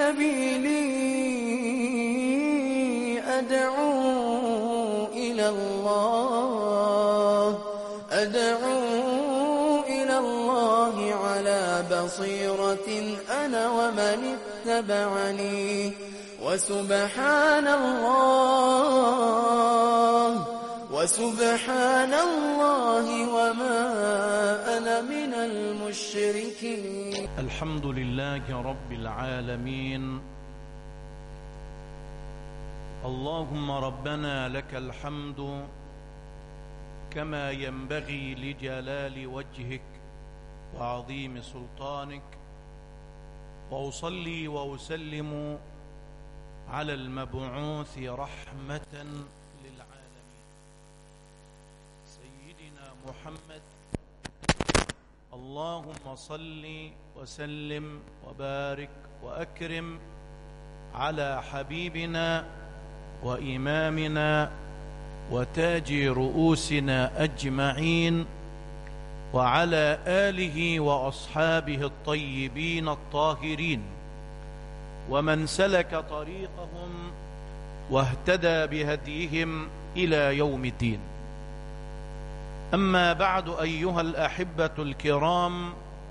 سبيلي أدعو إلى الله أدعو إلى الله على بصيرة أنا ومن اتبعني وسبحان الله وسبحان الله وما أنا من المشركين الحمد لله رب العالمين اللهم ربنا لك الحمد كما ينبغي لجلال وجهك وعظيم سلطانك واصلي واسلم على المبعوث رحمه للعالمين سيدنا محمد اللهم صل وسلم وبارك واكرم على حبيبنا وامامنا وتاج رؤوسنا اجمعين وعلى اله واصحابه الطيبين الطاهرين ومن سلك طريقهم واهتدى بهديهم الى يوم الدين اما بعد ايها الاحبه الكرام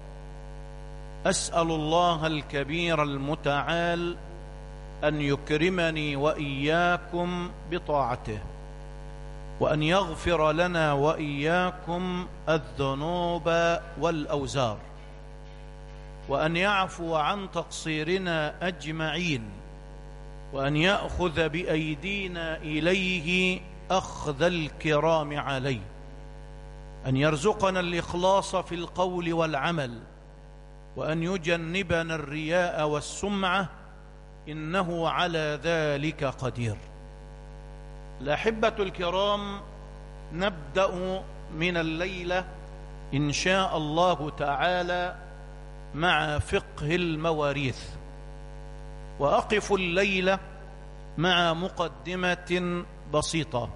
اسال الله الكبير المتعال ان يكرمني واياكم بطاعته وان يغفر لنا واياكم الذنوب والاوزار وان يعفو عن تقصيرنا اجمعين وان ياخذ بايدينا اليه اخذ الكرام عليه ان يرزقنا الاخلاص في القول والعمل وان يجنبنا الرياء والسمعه انه على ذلك قدير الاحبه الكرام نبدا من الليله ان شاء الله تعالى مع فقه المواريث واقف الليله مع مقدمه بسيطه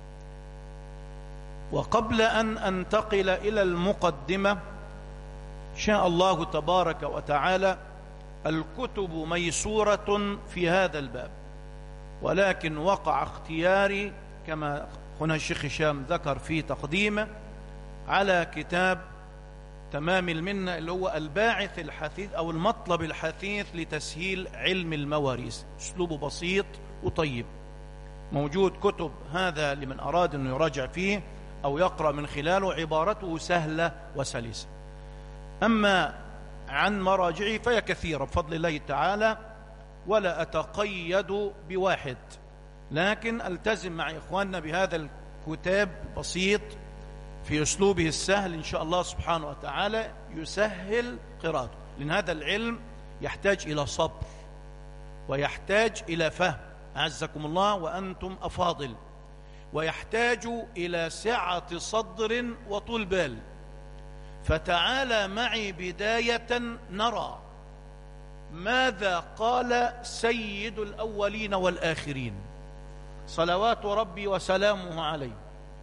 وقبل ان انتقل الى المقدمه شاء الله تبارك وتعالى الكتب ميسوره في هذا الباب ولكن وقع اختياري كما هنا الشيخ هشام ذكر في تقديمه على كتاب تمام المنة اللي هو الباعث الحثيث أو المطلب الحثيث لتسهيل علم المواريث أسلوبه بسيط وطيب موجود كتب هذا لمن أراد أنه يراجع فيه أو يقرأ من خلاله عبارته سهلة وسلسة أما عن مراجعه فهي كثيرة بفضل الله تعالى ولا أتقيد بواحد لكن ألتزم مع إخواننا بهذا الكتاب بسيط في أسلوبه السهل إن شاء الله سبحانه وتعالى يسهل قراءته لأن هذا العلم يحتاج إلى صبر ويحتاج إلى فهم أعزكم الله وأنتم أفاضل ويحتاج إلى سعة صدر وطول بال فتعالى معي بداية نرى ماذا قال سيد الأولين والآخرين صلوات ربي وسلامه عليه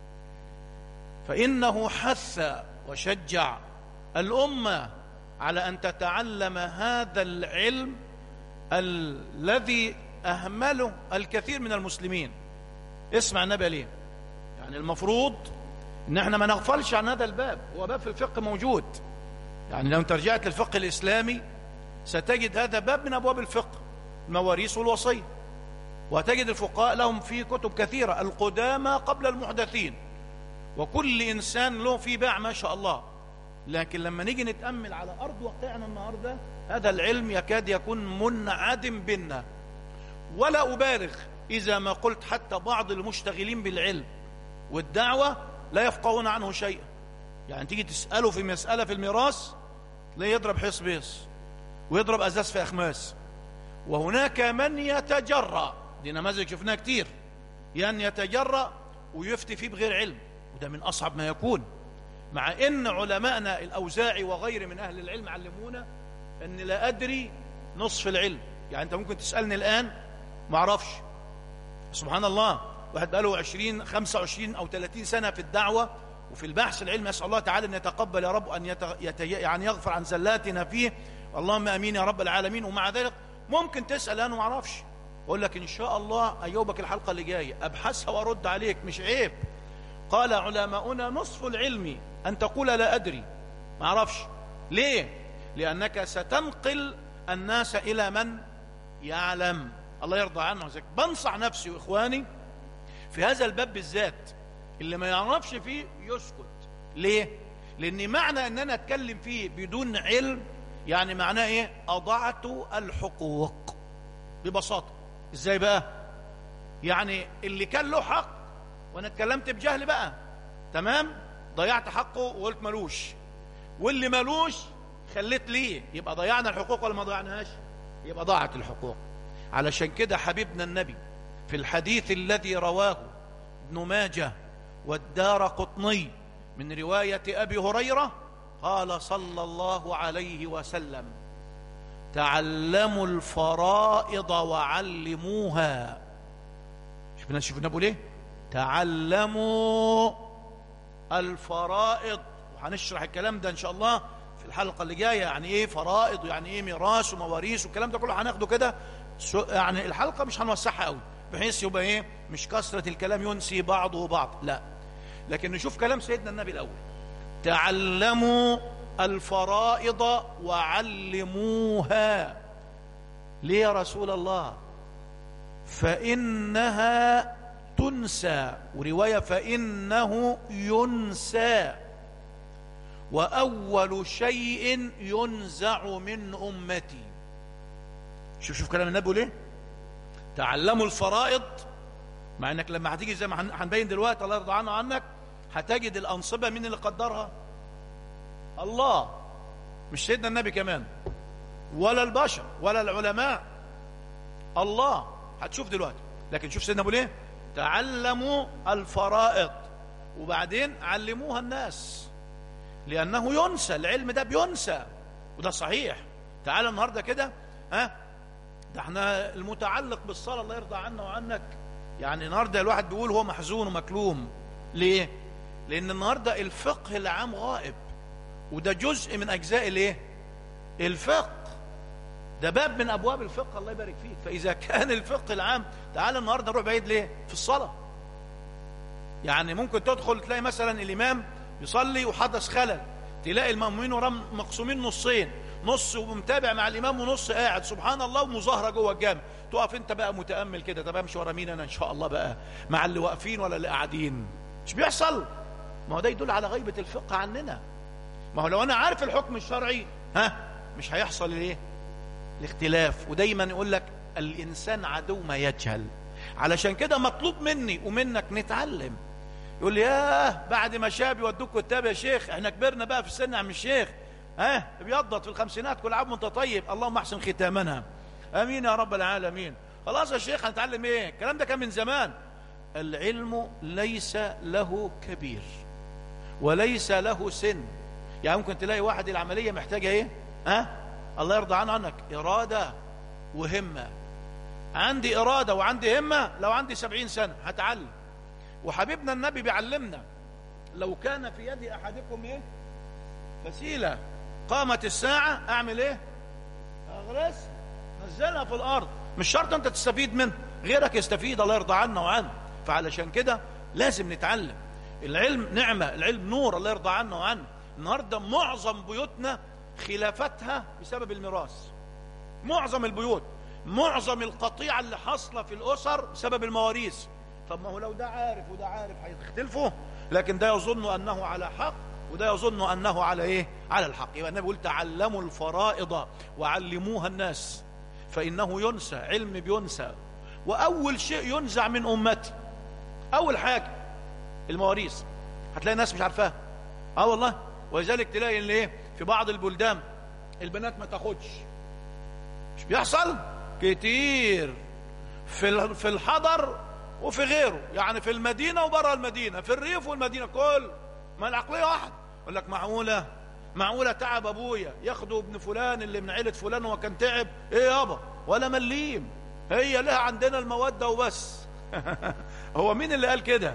فإنه حث وشجع الأمة على أن تتعلم هذا العلم الذي أهمله الكثير من المسلمين اسمع النبي ليه يعني المفروض ان احنا ما نغفلش عن هذا الباب هو باب في الفقه موجود يعني لو انت رجعت للفقه الاسلامي ستجد هذا باب من ابواب الفقه المواريث والوصيه وتجد الفقهاء لهم في كتب كثيره القدامى قبل المحدثين وكل انسان له في باع ما شاء الله لكن لما نيجي نتامل على ارض واقعنا النهارده هذا العلم يكاد يكون منعدم بنا ولا ابالغ اذا ما قلت حتى بعض المشتغلين بالعلم والدعوه لا يفقهون عنه شيئا يعني تيجي تساله في مساله في الميراث لا يضرب حص بيص ويضرب ازاز في اخماس وهناك من يتجرأ دي نماذج شفناها كتير يعني يتجرأ ويفتي فيه بغير علم وده من أصعب ما يكون مع إن علماءنا الأوزاعي وغير من أهل العلم علمونا أن لا أدري نصف العلم يعني أنت ممكن تسألني الآن ما أعرفش سبحان الله واحد بقاله 20 25 أو 30 سنة في الدعوة وفي البحث العلمي أسأل الله تعالى أن يتقبل يا رب أن يت... يت... يعني يغفر عن زلاتنا فيه اللهم أمين يا رب العالمين ومع ذلك ممكن تسال انا ما اعرفش اقول لك ان شاء الله اجاوبك الحلقه اللي جايه ابحثها وارد عليك مش عيب قال علماؤنا نصف العلم ان تقول لا ادري ما اعرفش ليه لانك ستنقل الناس الى من يعلم الله يرضى عنه وزيك بنصح نفسي واخواني في هذا الباب بالذات اللي ما يعرفش فيه يسكت ليه لان معنى ان انا اتكلم فيه بدون علم يعني معناه ايه اضعت الحقوق ببساطه ازاي بقى يعني اللي كان له حق وانا اتكلمت بجهل بقى تمام ضيعت حقه وقلت ملوش واللي ملوش خليت ليه يبقى ضيعنا الحقوق ولا ما ضيعناهاش يبقى ضاعت الحقوق علشان كده حبيبنا النبي في الحديث الذي رواه ابن ماجه والدار قطني من رواية أبي هريرة قال صلى الله عليه وسلم تعلموا الفرائض وعلموها شوفنا شوفنا بقول ايه تعلموا الفرائض وهنشرح الكلام ده ان شاء الله في الحلقه اللي جايه يعني ايه فرائض ويعني ايه ميراث ومواريث والكلام ده كله هناخده كده يعني الحلقه مش هنوسعها قوي بحيث يبقى ايه مش كثره الكلام ينسي بعضه بعض لا لكن نشوف كلام سيدنا النبي الاول تعلموا الفرائض وعلموها ليه يا رسول الله فإنها تنسى ورواية فإنه ينسى وأول شيء ينزع من أمتي شوف شوف كلام النبي ليه تعلموا الفرائض مع انك لما هتيجي زي ما هنبين دلوقتي الله يرضى عنه عنك هتجد الأنصبة مين اللي قدرها الله مش سيدنا النبي كمان ولا البشر ولا العلماء الله هتشوف دلوقتي لكن شوف سيدنا ابو ليه تعلموا الفرائض وبعدين علموها الناس لانه ينسى العلم ده بينسى وده صحيح تعال النهارده كده ها ده احنا المتعلق بالصلاه الله يرضى عنا وعنك يعني النهارده الواحد بيقول هو محزون ومكلوم ليه لان النهارده الفقه العام غائب وده جزء من اجزاء الايه الفقه ده باب من ابواب الفقه الله يبارك فيك فاذا كان الفقه العام تعال النهارده نروح بعيد ليه في الصلاه يعني ممكن تدخل تلاقي مثلا الامام يصلي وحدث خلل تلاقي المأمومين وراه مقسومين نصين نص ومتابع مع الامام ونص قاعد سبحان الله ومظاهره جوه الجامع تقف انت بقى متامل كده طب امشي ورا مين انا ان شاء الله بقى مع اللي واقفين ولا اللي قاعدين مش بيحصل ما هو ده يدل على غيبه الفقه عننا ما هو لو انا عارف الحكم الشرعي ها مش هيحصل الايه الاختلاف ودايما يقول لك الانسان عدو ما يجهل علشان كده مطلوب مني ومنك نتعلم يقول لي ياه بعد ما شاب يودوك كتاب يا شيخ احنا كبرنا بقى في السن يا عم الشيخ ها ابيضت في الخمسينات كل عام وانت طيب اللهم احسن ختامنا امين يا رب العالمين خلاص يا شيخ هنتعلم ايه الكلام ده كان من زمان العلم ليس له كبير وليس له سن يعني ممكن تلاقي واحد العملية محتاجة ايه ها الله يرضى عنه عنك إرادة وهمة عندي إرادة وعندي همة لو عندي سبعين سنة هتعلم وحبيبنا النبي بيعلمنا لو كان في يد أحدكم ايه فسيلة قامت الساعة أعمل ايه أغرس نزلها في الأرض مش شرط أنت تستفيد منه غيرك يستفيد الله يرضى عنا وعنه فعلشان كده لازم نتعلم العلم نعمة العلم نور الله يرضى عنه وعنه النهاردة معظم بيوتنا خلافتها بسبب الميراث معظم البيوت معظم القطيعة اللي حاصلة في الأسر بسبب المواريث طب ما هو لو ده عارف وده عارف هيختلفوا لكن ده يظن أنه على حق وده يظن أنه على إيه على الحق يبقى النبي يقول تعلموا الفرائض وعلموها الناس فإنه ينسى علم بينسى وأول شيء ينزع من أمتي أول حاجة المواريث هتلاقي ناس مش عارفاها اه والله ولذلك تلاقي اللي ايه في بعض البلدان البنات ما تاخدش مش بيحصل كتير في في الحضر وفي غيره يعني في المدينة وبره المدينة في الريف والمدينة كل ما العقلية واحد يقول لك معقولة معقولة تعب ابويا ياخدوا ابن فلان اللي من عيلة فلان وهو كان تعب ايه يابا ولا مليم هي لها عندنا المودة وبس هو مين اللي قال كده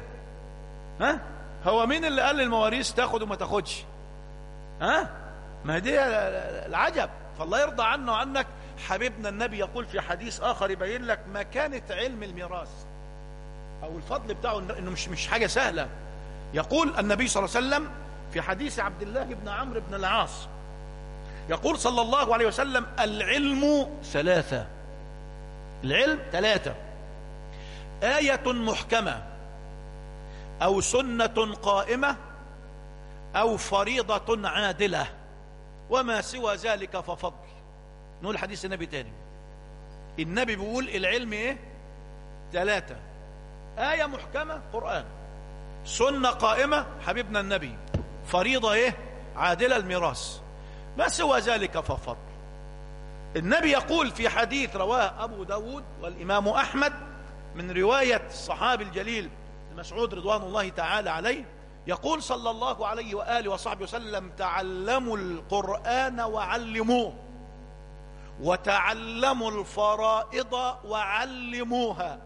ها هو مين اللي قال المواريث تاخد وما تاخدش ها ما دي العجب فالله يرضى عنه وعنك حبيبنا النبي يقول في حديث آخر يبين لك مكانة علم الميراث أو الفضل بتاعه إنه مش مش حاجة سهلة يقول النبي صلى الله عليه وسلم في حديث عبد الله بن عمرو بن العاص يقول صلى الله عليه وسلم العلم ثلاثة العلم ثلاثة آية محكمة أو سنة قائمة أو فريضة عادلة وما سوى ذلك ففضل نقول حديث النبي تاني النبي بيقول العلم ايه ثلاثة آية محكمة قرآن سنة قائمة حبيبنا النبي فريضة ايه عادلة الميراث ما سوى ذلك ففضل النبي يقول في حديث رواه أبو داود والإمام أحمد من رواية الصحابي الجليل مسعود رضوان الله تعالى عليه يقول صلى الله عليه وآله وصحبه وسلم تعلموا القرآن وعلموه وتعلموا الفرائض وعلموها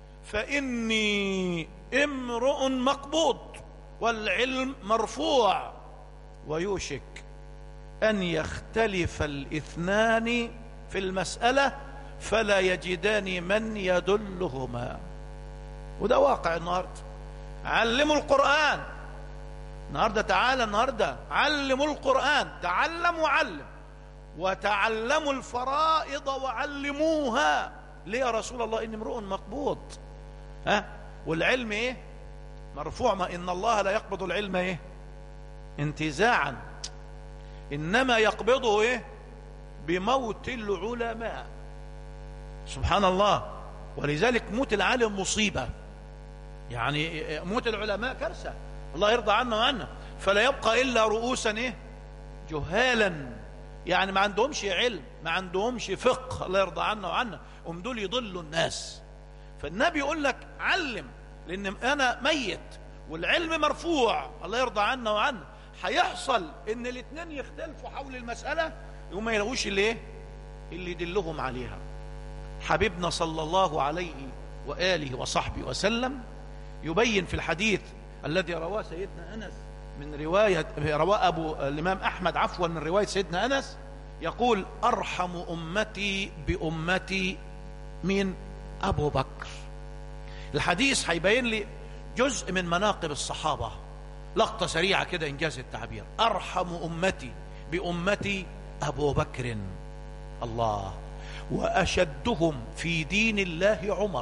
فإني امرؤ مقبوض والعلم مرفوع ويوشك أن يختلف الاثنان في المسألة فلا يجدان من يدلهما وده واقع النهاردة علموا القرآن النهاردة تعالى النهاردة علموا القرآن تعلم وعلم وتعلموا الفرائض وعلموها ليه يا رسول الله إن امرؤ مقبوض ها والعلم ايه مرفوع ما إن الله لا يقبض العلم ايه انتزاعا إنما يقبضه ايه بموت العلماء سبحان الله ولذلك موت العالم مصيبة يعني موت العلماء كارثة الله يرضى عنا وعنا فلا يبقى إلا رؤوسا إيه جهالا يعني ما عندهمش علم ما عندهمش فقه الله يرضى عنا وعنا هم دول يضلوا الناس فالنبي يقول لك علم لأن أنا ميت والعلم مرفوع الله يرضى عنا وعنا هيحصل ان الاثنين يختلفوا حول المسألة وما يلاقوش اللي ايه اللي يدلهم عليها حبيبنا صلى الله عليه وآله وصحبه وسلم يبين في الحديث الذي رواه سيدنا أنس من رواية رواه أبو الإمام أحمد عفوا من رواية سيدنا أنس يقول أرحم أمتي بأمتي من أبو بكر الحديث هيبين لي جزء من مناقب الصحابة لقطة سريعة كده إنجاز التعبير أرحم أمتي بأمتي أبو بكر الله وأشدهم في دين الله عمر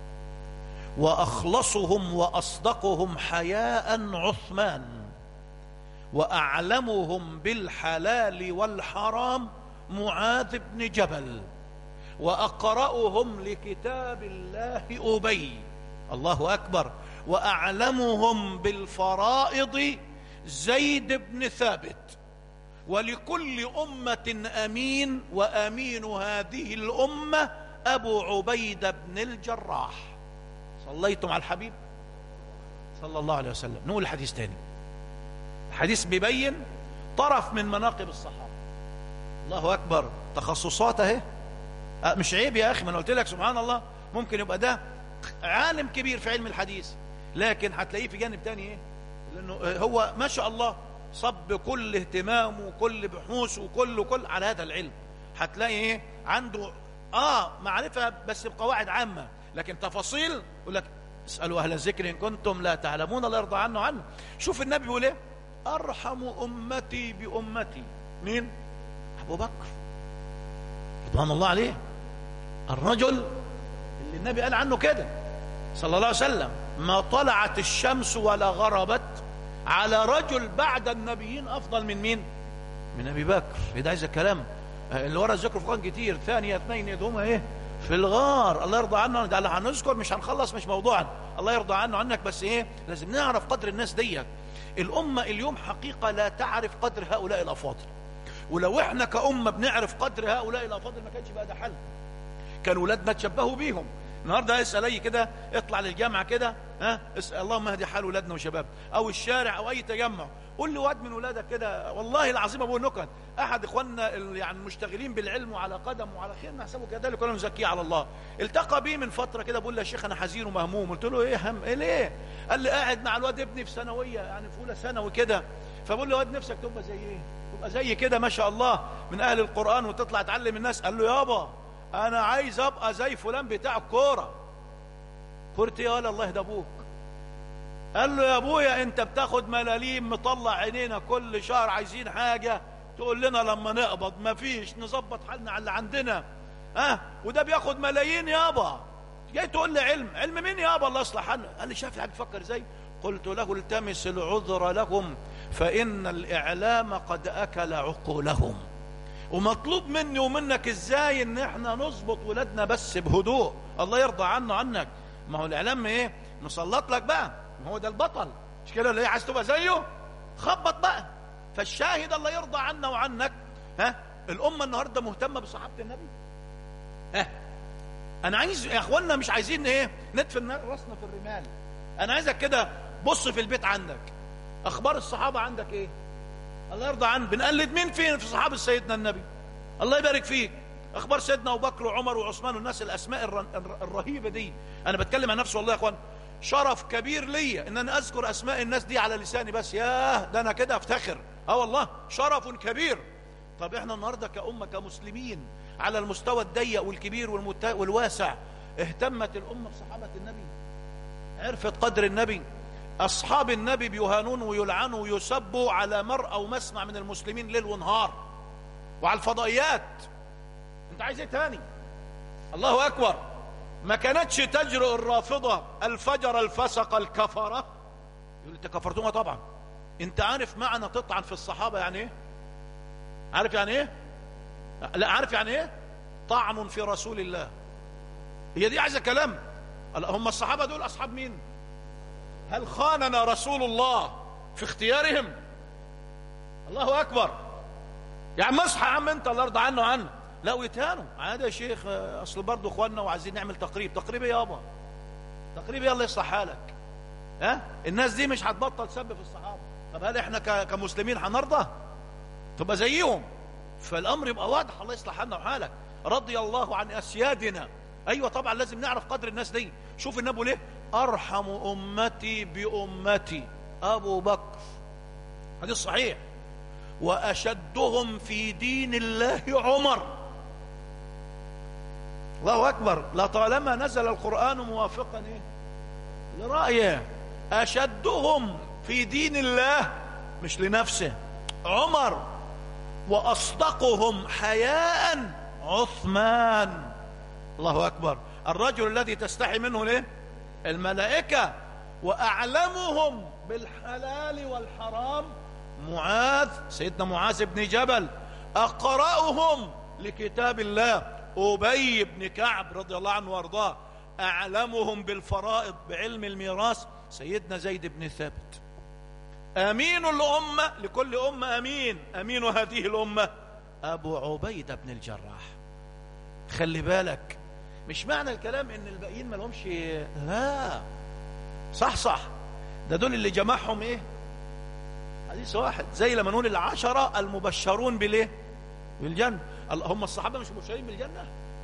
وأخلصهم وأصدقهم حياء عثمان وأعلمهم بالحلال والحرام معاذ بن جبل وأقرأهم لكتاب الله أبي الله أكبر وأعلمهم بالفرائض زيد بن ثابت ولكل أمة أمين وأمين هذه الأمة أبو عبيدة بن الجراح صليتم على الحبيب صلى الله عليه وسلم نقول الحديث تاني الحديث بيبين طرف من مناقب الصحابة الله أكبر تخصصات اهي أه مش عيب يا أخي ما أنا قلت لك سبحان الله ممكن يبقى ده عالم كبير في علم الحديث لكن هتلاقيه في جانب تاني ايه لانه هو ما شاء الله صب كل اهتمامه وكل بحوثه وكل كل على هذا العلم هتلاقي ايه عنده اه معرفة بس بقواعد عامة لكن تفاصيل يقول لك اسألوا أهل الذكر إن كنتم لا تعلمون الله يرضى عنه عنه شوف النبي يقول ايه أرحم أمتي بأمتي مين أبو بكر رضوان الله عليه الرجل اللي النبي قال عنه كده صلى الله عليه وسلم ما طلعت الشمس ولا غربت على رجل بعد النبيين أفضل من مين من أبي بكر إيه ده عايز الكلام اللي ورا الذكر فقان كتير ثانية اثنين يدهما ايه في الغار الله يرضى عنه ده اللي هنذكر مش هنخلص مش موضوعا الله يرضى عنه عنك بس ايه لازم نعرف قدر الناس ديت الأمة اليوم حقيقة لا تعرف قدر هؤلاء الأفاضل ولو احنا كأمة بنعرف قدر هؤلاء الأفاضل ما كانش بقى ده حل كان ولادنا تشبهوا بيهم النهارده اسال اي كده اطلع للجامعه كده ها اسال اللهم اهدي حال ولادنا وشباب او الشارع او اي تجمع قول لي واد من ولادك كده والله العظيم ابو نكت احد اخواننا يعني المشتغلين بالعلم وعلى قدم وعلى خير نحسبه كذلك ولا نزكيه على الله التقى بي من فتره كده بقول له يا شيخ انا حزين ومهموم قلت له ايه هم ايه ليه قال لي قاعد مع الواد ابني في ثانويه يعني في اولى ثانوي كده فبقول له واد نفسك تبقى زي ايه تبقى زي كده ما شاء الله من اهل القران وتطلع تعلم الناس قال له يابا انا عايز ابقى زي فلان بتاع الكوره كوره ايه ولا الله ده ابوك قال له يا ابويا انت بتاخد ملاليم مطلع عينينا كل شهر عايزين حاجه تقول لنا لما نقبض مفيش نظبط حالنا على اللي عندنا ها أه؟ وده بياخد ملايين يابا جاي تقول لي علم علم مين يابا الله يصلح حالنا قال لي شايف العبد بيفكر ازاي قلت له التمس العذر لهم فان الاعلام قد اكل عقولهم ومطلوب مني ومنك ازاي ان احنا نظبط ولادنا بس بهدوء الله يرضى عنه عنك ما هو الاعلام ايه مسلط لك بقى ما هو ده البطل مش كده اللي عايز تبقى زيه خبط بقى فالشاهد الله يرضى عنا وعنك ها الامه النهارده مهتمه بصحابه النبي ها انا عايز يا اخوانا مش عايزين ايه ندفن راسنا في الرمال انا عايزك كده بص في البيت عندك اخبار الصحابه عندك ايه الله يرضى عنك بنقلد مين فين في صحابه سيدنا النبي الله يبارك فيك اخبار سيدنا ابو بكر وعمر وعثمان والناس الاسماء الرهيبه دي انا بتكلم عن نفسي والله يا اخوان شرف كبير ليا ان انا اذكر اسماء الناس دي على لساني بس ياه ده انا كده افتخر اه والله شرف كبير طب احنا النهارده كأمة كمسلمين على المستوى الضيق والكبير والمت... والواسع اهتمت الأمة بصحابة النبي عرفت قدر النبي أصحاب النبي بيهانون ويلعنوا ويسبوا على مرأى ومسمع من المسلمين ليل ونهار وعلى الفضائيات انت عايز ايه تاني الله أكبر ما كانتش تجرؤ الرافضة الفجر الفسق الكفرة يقول انت كفرتوها طبعا انت عارف معنى تطعن في الصحابة يعني ايه عارف يعني ايه لا عارف يعني ايه طعن في رسول الله هي دي عايزه كلام هم الصحابه دول اصحاب مين هل خاننا رسول الله في اختيارهم الله اكبر يا عم اصحى يا عم انت الله يرضى عنه وعنه لا ويتهانوا عادي يا شيخ اصل برضه اخواننا وعايزين نعمل تقريب تقريب ايه يابا تقريب يلا يصلح حالك ها الناس دي مش هتبطل تسب في الصحابه طب هل احنا كمسلمين هنرضى تبقى زيهم فالامر يبقى واضح الله يصلح حالنا وحالك رضي الله عن اسيادنا ايوه طبعا لازم نعرف قدر الناس دي شوف النبي ليه ارحم امتي بامتي ابو بكر حديث صحيح واشدهم في دين الله عمر الله اكبر لطالما نزل القران موافقا ايه لرايه اشدهم في دين الله مش لنفسه عمر واصدقهم حياء عثمان الله اكبر الرجل الذي تستحي منه ليه الملائكه واعلمهم بالحلال والحرام معاذ سيدنا معاذ بن جبل اقراهم لكتاب الله ابي بن كعب رضي الله عنه وارضاه اعلمهم بالفرائض بعلم الميراث سيدنا زيد بن ثابت امين الامه لكل امه امين امين هذه الامه ابو عبيده بن الجراح خلي بالك مش معنى الكلام ان الباقيين ما لهمش لا صح صح ده دول اللي جمعهم ايه حديث واحد زي لما نقول العشرة المبشرون بالايه بالجنة هم الصحابة مش مبشرين بالجنة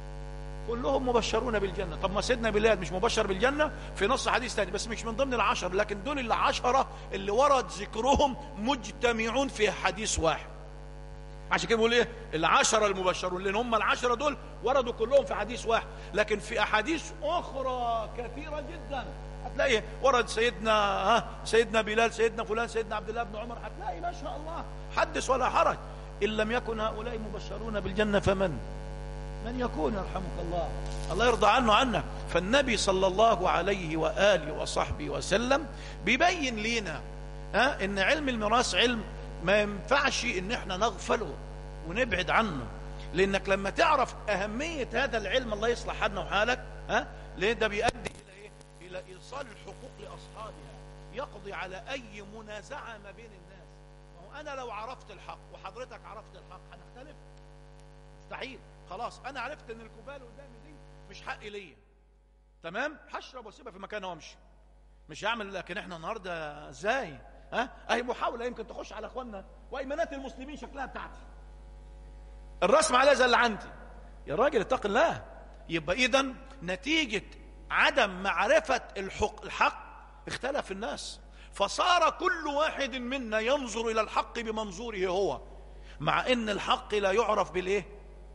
كلهم مبشرون بالجنة طب ما سيدنا بلال مش مبشر بالجنة في نص حديث تاني بس مش من ضمن العشر لكن دول العشرة اللي ورد ذكرهم مجتمعون في حديث واحد عشان كده بيقول ايه العشرة المبشرون لان هم العشرة دول وردوا كلهم في حديث واحد لكن في احاديث اخرى كثيرة جدا هتلاقي ورد سيدنا ها سيدنا بلال سيدنا فلان سيدنا عبد الله بن عمر هتلاقي ما شاء الله حدث ولا حرج ان لم يكن هؤلاء مبشرون بالجنة فمن من يكون يرحمك الله الله يرضى عنه عنك فالنبي صلى الله عليه وآله وصحبه وسلم بيبين لنا ها ان علم الميراث علم ما ينفعش ان احنا نغفله ونبعد عنه لانك لما تعرف اهمية هذا العلم الله يصلح حالنا وحالك ها ليه ده بيؤدي الى ايه الى ايصال الحقوق لاصحابها يقضي على اي منازعة ما بين الناس ما هو انا لو عرفت الحق وحضرتك عرفت الحق هنختلف مستحيل خلاص انا عرفت ان الكوبايه اللي قدامي دي مش حق ليا تمام هشرب واسيبها في مكانها وامشي مش هعمل لكن احنا النهارده ازاي ها اهي محاوله يمكن تخش على اخواننا وايمانات المسلمين شكلها بتاعتي الرسم عليها زي اللي عندي يا راجل اتق الله يبقى اذا نتيجه عدم معرفه الحق الحق اختلف الناس فصار كل واحد منا ينظر الى الحق بمنظوره هو مع ان الحق لا يعرف بالايه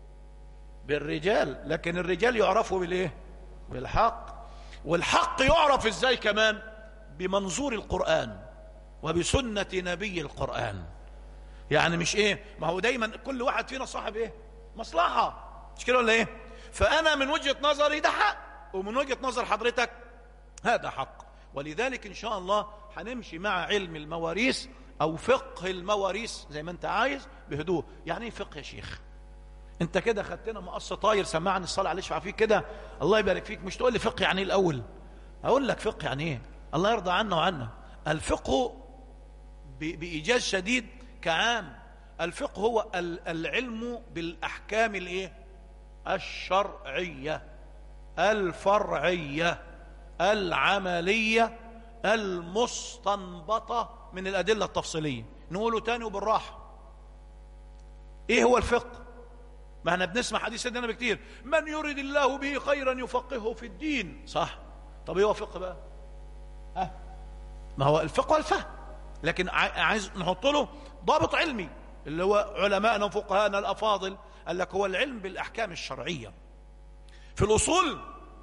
بالرجال لكن الرجال يعرفوا بالايه بالحق والحق يعرف ازاي كمان بمنظور القرآن وبسنة نبي القرآن يعني مش ايه ما هو دايما كل واحد فينا صاحب ايه مصلحة مش كده ولا ايه فانا من وجهة نظري ده حق ومن وجهة نظر حضرتك هذا حق ولذلك ان شاء الله هنمشي مع علم المواريث او فقه المواريث زي ما انت عايز بهدوء يعني ايه فقه يا شيخ انت كده خدتنا مقص طاير سمعني الصلاة عليه شفع فيك كده الله يبارك فيك مش تقول لي فقه يعني ايه الاول اقول لك فقه يعني ايه الله يرضى عنا وعنا الفقه بإيجاز شديد كعام الفقه هو العلم بالأحكام الايه الشرعية الفرعية العملية المستنبطة من الأدلة التفصيلية نقوله تاني وبالراحة ايه هو الفقه ما احنا بنسمع حديث سيدنا بكتير من يريد الله به خيرا يفقهه في الدين صح طب ايه هو فقه بقى ها ما هو الفقه والفهم لكن عايز نحط له ضابط علمي اللي هو علماءنا وفقهاءنا الافاضل قال لك هو العلم بالاحكام الشرعيه في الاصول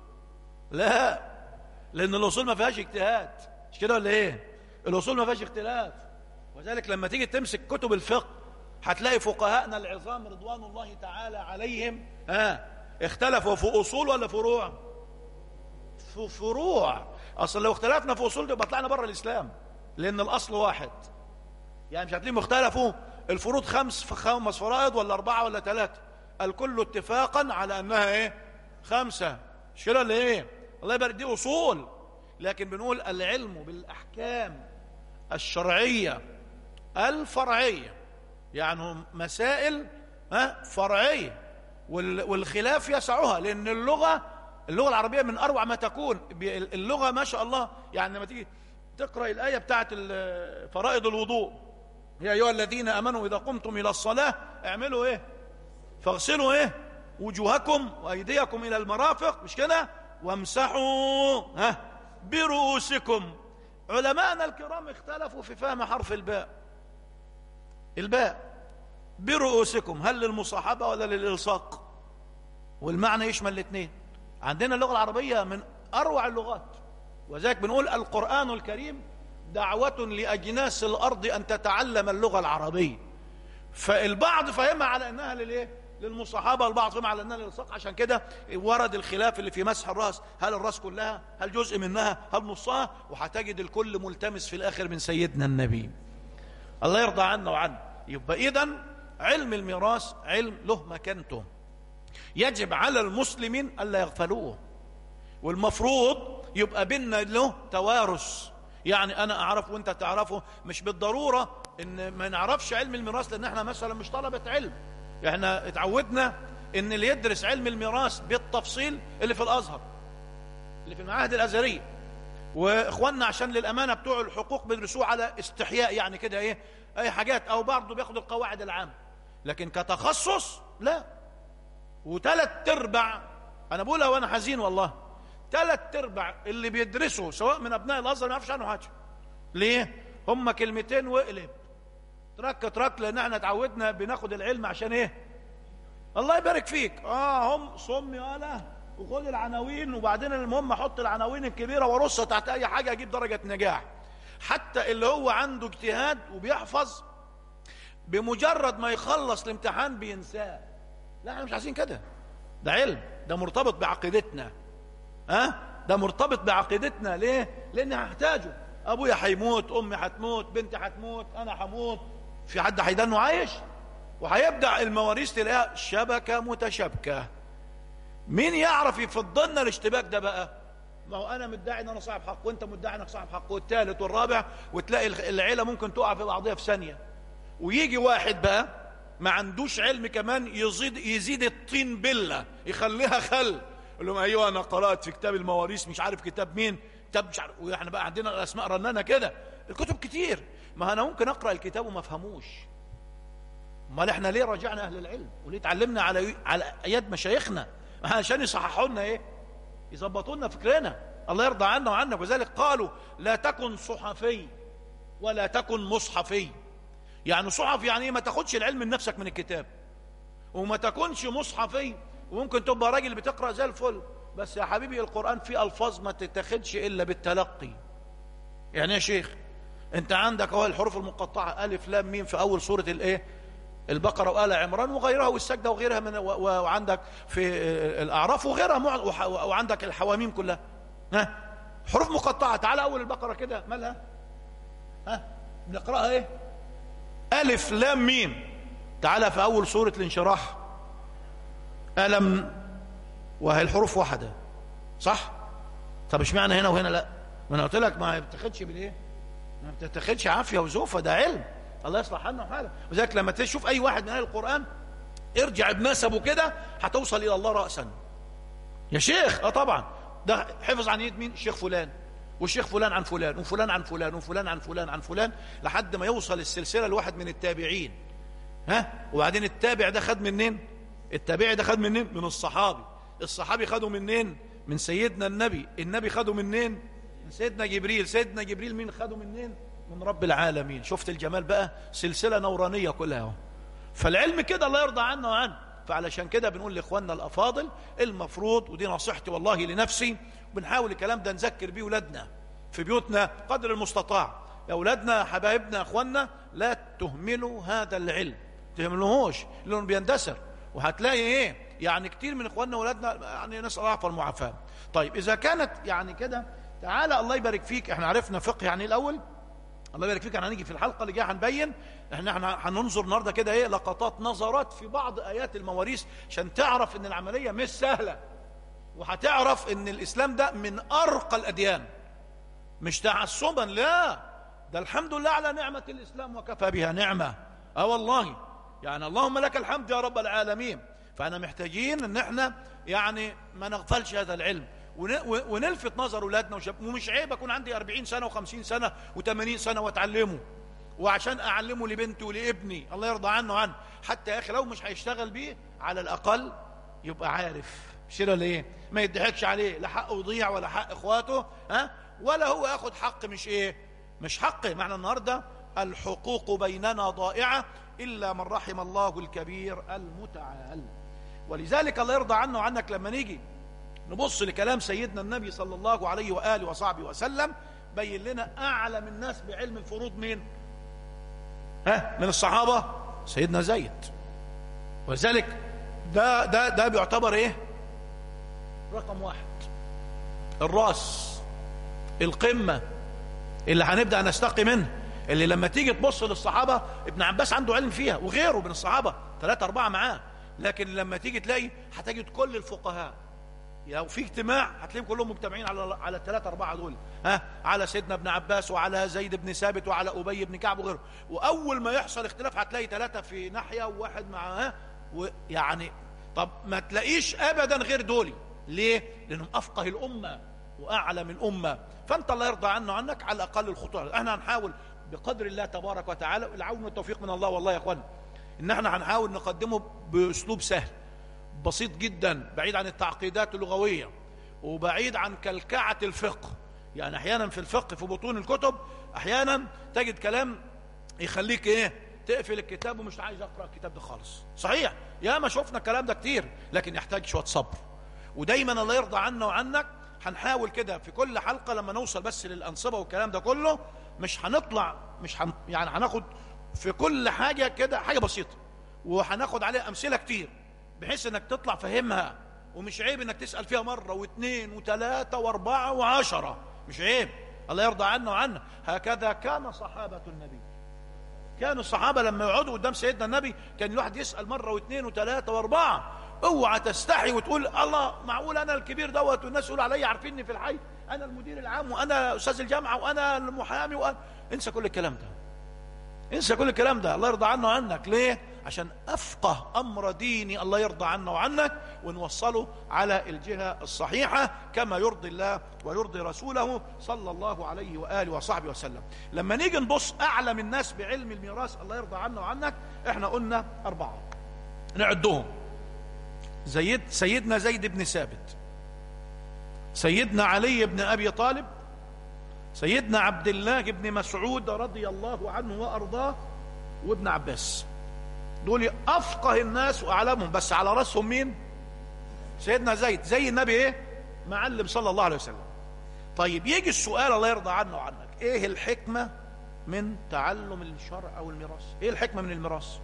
لا لان الاصول ما فيهاش اجتهاد مش كده ولا ايه الاصول ما فيهاش اختلاف وذلك لما تيجي تمسك كتب الفقه هتلاقي فقهاءنا العظام رضوان الله تعالى عليهم ها اختلفوا في اصول ولا فروع في فروع اصل لو اختلفنا في اصول يبقى طلعنا بره الاسلام لان الاصل واحد يعني مش هتلاقيهم اختلفوا الفروض خمس في خمس فرائض ولا اربعه ولا ثلاثه الكل اتفاقا على انها ايه خمسه مش كده ولا ايه الله يبارك دي اصول لكن بنقول العلم بالاحكام الشرعيه الفرعيه يعني مسائل ها فرعيه والخلاف يسعها لان اللغه اللغه العربيه من اروع ما تكون اللغه ما شاء الله يعني لما تيجي تقرا الايه بتاعه فرائض الوضوء يا ايها الذين امنوا اذا قمتم الى الصلاه اعملوا ايه فاغسلوا ايه وجوهكم وايديكم الى المرافق مش كده وامسحوا ها برؤوسكم علماءنا الكرام اختلفوا في فهم حرف الباء الباء برؤوسكم هل للمصاحبه ولا للالصاق والمعنى يشمل الاثنين عندنا اللغه العربيه من اروع اللغات وذلك بنقول القران الكريم دعوه لاجناس الارض ان تتعلم اللغه العربيه فالبعض فهمها على انها للايه للمصاحبه البعض فهمها على انها للالصاق عشان كده ورد الخلاف اللي في مسح الراس هل الراس كلها هل جزء منها هل نصها وهتجد الكل ملتمس في الاخر من سيدنا النبي الله يرضى عنا وعنا يبقى اذا علم الميراث علم له مكانته يجب على المسلمين الا يغفلوه والمفروض يبقى بيننا له توارث يعني انا اعرف وانت تعرفه مش بالضروره ان ما نعرفش علم الميراث لان احنا مثلا مش طلبه علم احنا اتعودنا ان اللي يدرس علم الميراث بالتفصيل اللي في الازهر اللي في المعاهد الازهريه واخواننا عشان للامانه بتوع الحقوق بيدرسوه على استحياء يعني كده ايه اي حاجات او برضه بياخدوا القواعد العامه لكن كتخصص لا وثلاث ارباع انا بقولها وانا حزين والله ثلاث ارباع اللي بيدرسوا سواء من ابناء الازهر ما يعرفش عنه حاجه ليه هم كلمتين واقلب ترك ترك لان احنا اتعودنا بناخد العلم عشان ايه الله يبارك فيك اه هم صم يالا وخد العناوين وبعدين المهم احط العناوين الكبيره وارصها تحت اي حاجه اجيب درجه نجاح حتى اللي هو عنده اجتهاد وبيحفظ بمجرد ما يخلص الامتحان بينساه لا احنا مش عايزين كده ده علم ده مرتبط بعقيدتنا ها أه؟ ده مرتبط بعقيدتنا ليه لان هحتاجه ابويا هيموت امي هتموت بنتي هتموت انا هموت في حد هيدنه عايش وهيبدا المواريث تلاقيها شبكه متشابكه مين يعرف يفضلنا الاشتباك ده بقى ما هو انا مدعي ان انا صاحب حق وانت مدعي انك صاحب حق والثالث والرابع وتلاقي العيله ممكن تقع في بعضها في ثانيه ويجي واحد بقى ما عندوش علم كمان يزيد يزيد الطين بله يخليها خل يقول لهم ايوه انا قرات في كتاب المواريث مش عارف كتاب مين كتاب مش عارف واحنا بقى عندنا الاسماء رنانه كده الكتب كتير ما انا ممكن اقرا الكتاب وما افهموش امال احنا ليه رجعنا اهل العلم وليه اتعلمنا على على يد مشايخنا عشان يصححوا لنا ايه يظبطوا لنا فكرنا الله يرضى عنا وعنك وذلك قالوا لا تكن صحفي ولا تكن مصحفي يعني صحف يعني ايه ما تاخدش العلم من نفسك من الكتاب وما تكونش مصحفي وممكن تبقى راجل بتقرا زي الفل بس يا حبيبي القران فيه الفاظ ما تتاخدش الا بالتلقي يعني يا شيخ انت عندك اهو الحروف المقطعه الف لام ميم في اول سوره الايه البقره وال عمران وغيرها والسجده وغيرها من و- و- وعندك في الاعراف وغيرها مع- وح- وعندك الحواميم كلها ها حروف مقطعه تعال اول البقره كده مالها ها بنقراها ايه الف لام ميم تعال في اول سوره الانشراح الم وهي الحروف واحده صح طب اشمعنى هنا وهنا لا ما انا قلت لك ما بتاخدش بالايه ما بتتاخدش عافيه وزوفه ده علم الله يصلح حالنا وحالك وذلك لما تشوف اي واحد من اهل القران ارجع بنسبه كده هتوصل الى الله راسا يا شيخ اه طبعا ده حفظ عن يد مين الشيخ فلان والشيخ فلان عن فلان وفلان عن فلان وفلان عن فلان عن فلان لحد ما يوصل السلسله لواحد من التابعين ها وبعدين التابع ده خد منين التابعي ده خد منين من الصحابي الصحابي خده منين من سيدنا النبي النبي خده منين من سيدنا جبريل سيدنا جبريل مين خده منين من رب العالمين شفت الجمال بقى سلسله نورانيه كلها اهو فالعلم كده الله يرضى عنا وعنه فعلشان كده بنقول لاخواننا الافاضل المفروض ودي نصيحتي والله لنفسي بنحاول الكلام ده نذكر بيه ولادنا في بيوتنا قدر المستطاع يا اولادنا حبايبنا اخواننا لا تهملوا هذا العلم تهملوهوش لانه بيندثر وهتلاقي ايه يعني كتير من اخواننا واولادنا يعني نسال الله العفو والمعافاه طيب اذا كانت يعني كده تعالى الله يبارك فيك احنا عرفنا فقه يعني إيه الاول الله يبارك فيك احنا هنيجي في الحلقه اللي جايه هنبين احنا احنا هننظر النهارده كده ايه لقطات نظرات في بعض ايات المواريث عشان تعرف ان العمليه مش سهله وهتعرف ان الاسلام ده من ارقى الاديان مش تعصبا لا ده الحمد لله على نعمه الاسلام وكفى بها نعمه اه والله يعني اللهم لك الحمد يا رب العالمين فانا محتاجين ان احنا يعني ما نغفلش هذا العلم ون- ونلفت نظر اولادنا وشاب ومش عيب اكون عندي 40 سنه و50 سنه و80 سنه واتعلمه وعشان اعلمه لبنتي ولابني الله يرضى عنه عنه حتى يا اخي لو مش هيشتغل بيه على الاقل يبقى عارف شيله ليه ما يضحكش عليه لا حقه يضيع ولا حق اخواته ها ولا هو ياخد حق مش ايه مش حقه معنى النهارده الحقوق بيننا ضائعه الا من رحم الله الكبير المتعال ولذلك الله يرضى عنه وعنك لما نيجي نبص لكلام سيدنا النبي صلى الله عليه واله وصحبه وسلم بين لنا اعلم الناس بعلم الفروض مين ها من الصحابه سيدنا زيد ولذلك ده ده ده بيعتبر ايه رقم واحد الراس القمه اللي هنبدا نستقي منه اللي لما تيجي تبص للصحابه ابن عباس عنده علم فيها وغيره من الصحابه ثلاثة أربعة معاه لكن لما تيجي تلاقي هتجد كل الفقهاء لو في اجتماع هتلاقيهم كلهم مجتمعين على على الثلاثة أربعة دول ها على سيدنا ابن عباس وعلى زيد بن ثابت وعلى أبي بن كعب وغيره وأول ما يحصل اختلاف هتلاقي ثلاثة في ناحية وواحد مع ها ويعني طب ما تلاقيش أبدا غير دولي ليه؟ لأنهم أفقه الأمة وأعلم الأمة فأنت الله يرضى عنه عنك على الأقل الخطوة احنا هنحاول بقدر الله تبارك وتعالى العون والتوفيق من الله والله يا اخوانا ان احنا هنحاول نقدمه باسلوب سهل بسيط جدا بعيد عن التعقيدات اللغويه وبعيد عن كلكعه الفقه يعني احيانا في الفقه في بطون الكتب احيانا تجد كلام يخليك ايه تقفل الكتاب ومش عايز اقرا الكتاب ده خالص صحيح يا ما شفنا الكلام ده كتير لكن يحتاج شويه صبر ودايما الله يرضى عنا وعنك هنحاول كده في كل حلقه لما نوصل بس للانصبه والكلام ده كله مش هنطلع مش هن يعني هناخد في كل حاجه كده حاجه بسيطه وهناخد عليها امثله كتير بحيث انك تطلع فاهمها ومش عيب انك تسال فيها مره واثنين وثلاثه واربعه وعشره مش عيب الله يرضى عنا وعنا هكذا كان صحابه النبي كانوا الصحابه لما يقعدوا قدام سيدنا النبي كان الواحد يسال مره واثنين وثلاثه واربعه اوعى تستحي وتقول الله معقول انا الكبير دوت والناس يقولوا عليا عارفيني في الحي انا المدير العام وانا استاذ الجامعه وانا المحامي وانا انسى كل الكلام ده انسى كل الكلام ده الله يرضى عنه وعنك ليه عشان افقه امر ديني الله يرضى عنه وعنك ونوصله على الجهه الصحيحه كما يرضي الله ويرضي رسوله صلى الله عليه واله وصحبه وسلم لما نيجي نبص اعلم الناس بعلم الميراث الله يرضى عنه وعنك احنا قلنا اربعه نعدهم زيد سيدنا زيد بن ثابت سيدنا علي بن ابي طالب سيدنا عبد الله بن مسعود رضي الله عنه وارضاه وابن عباس دول افقه الناس واعلمهم بس على راسهم مين سيدنا زيد زي النبي ايه معلم صلى الله عليه وسلم طيب يجي السؤال الله يرضى عنه وعنك ايه الحكمه من تعلم الشرع او الميراث ايه الحكمه من الميراث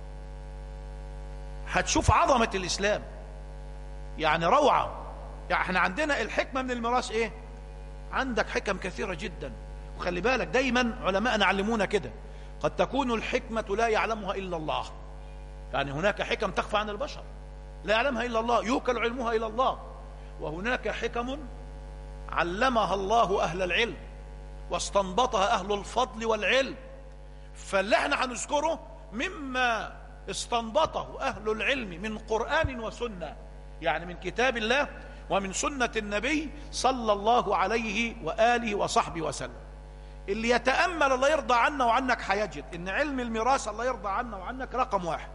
هتشوف عظمه الاسلام يعني روعه يعني احنا عندنا الحكمه من الميراث ايه عندك حكم كثيره جدا وخلي بالك دايما علماءنا علمونا كده قد تكون الحكمه لا يعلمها الا الله يعني هناك حكم تخفى عن البشر لا يعلمها الا الله يوكل علمها الى الله وهناك حكم علمها الله اهل العلم واستنبطها اهل الفضل والعلم فاللي احنا هنذكره مما استنبطه اهل العلم من قران وسنه يعني من كتاب الله ومن سنه النبي صلى الله عليه واله وصحبه وسلم اللي يتامل الله يرضى عنا وعنك هيجد ان علم الميراث الله يرضى عنا وعنك رقم واحد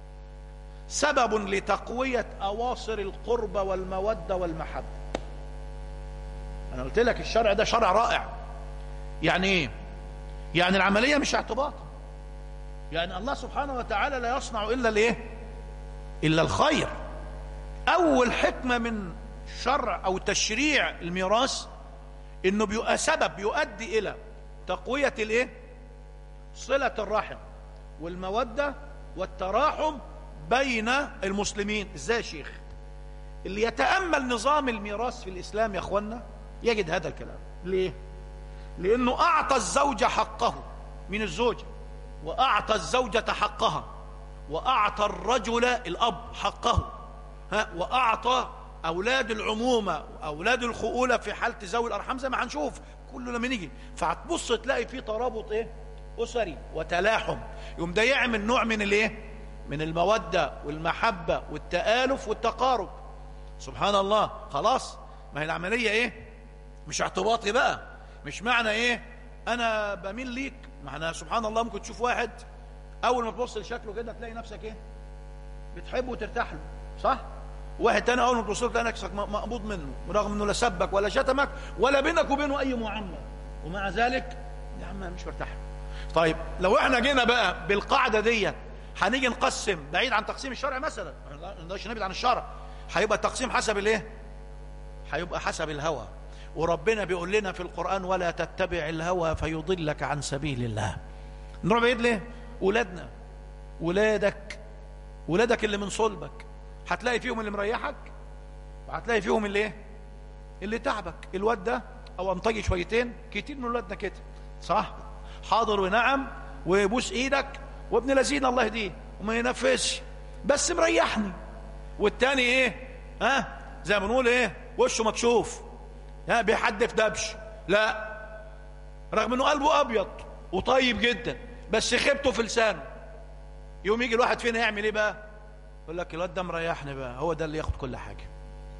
سبب لتقويه اواصر القربى والموده والمحبه انا قلت لك الشرع ده شرع رائع يعني ايه يعني العمليه مش اعتباط يعني الله سبحانه وتعالى لا يصنع الا الايه الا الخير اول حكمه من شرع او تشريع الميراث انه بيبقى سبب يؤدي الى تقويه الايه صله الرحم والموده والتراحم بين المسلمين ازاي يا شيخ اللي يتامل نظام الميراث في الاسلام يا اخوانا يجد هذا الكلام ليه لانه اعطى الزوجه حقه من الزوجه واعطى الزوجه حقها واعطى الرجل الاب حقه ها واعطى اولاد العمومه اولاد الخؤوله في حاله ذوي الارحام زي ما هنشوف كله لما نيجي فهتبص تلاقي في ترابط ايه اسري وتلاحم يوم ده يعمل نوع من الايه من الموده والمحبه والتالف والتقارب سبحان الله خلاص ما هي العمليه ايه مش اعتباطي بقى مش معنى ايه انا بميل ليك معنى سبحان الله ممكن تشوف واحد اول ما تبص لشكله كده تلاقي نفسك ايه بتحبه وترتاح له صح واحد تاني اول ما تبص له تلاقي نفسك مقبوض منه رغم انه لا سبك ولا شتمك ولا بينك وبينه اي معامله ومع ذلك يا عم مش مرتاح له طيب لو احنا جينا بقى بالقاعده دي هنيجي نقسم بعيد عن تقسيم الشرع مثلا ما نقدرش نبعد عن الشرع هيبقى التقسيم حسب الايه هيبقى حسب الهوى وربنا بيقول لنا في القرآن ولا تتبع الهوى فيضلك عن سبيل الله نروح بعيد ليه ولادنا ولادك ولادك اللي من صلبك هتلاقي فيهم اللي مريحك وهتلاقي فيهم اللي ايه اللي تعبك الواد ده او انطجي شويتين كتير من ولادنا كده صح حاضر ونعم ويبوس ايدك وابن لذين الله يهديه وما ينفذش بس مريحني والتاني ايه ها زي ما بنقول ايه وشه مكشوف ها بيحدف دبش لا رغم انه قلبه ابيض وطيب جدا بس خيبته في لسانه يوم يجي الواحد فينا يعمل ايه بقى يقول لك الواد ده مريحني بقى هو ده اللي ياخد كل حاجه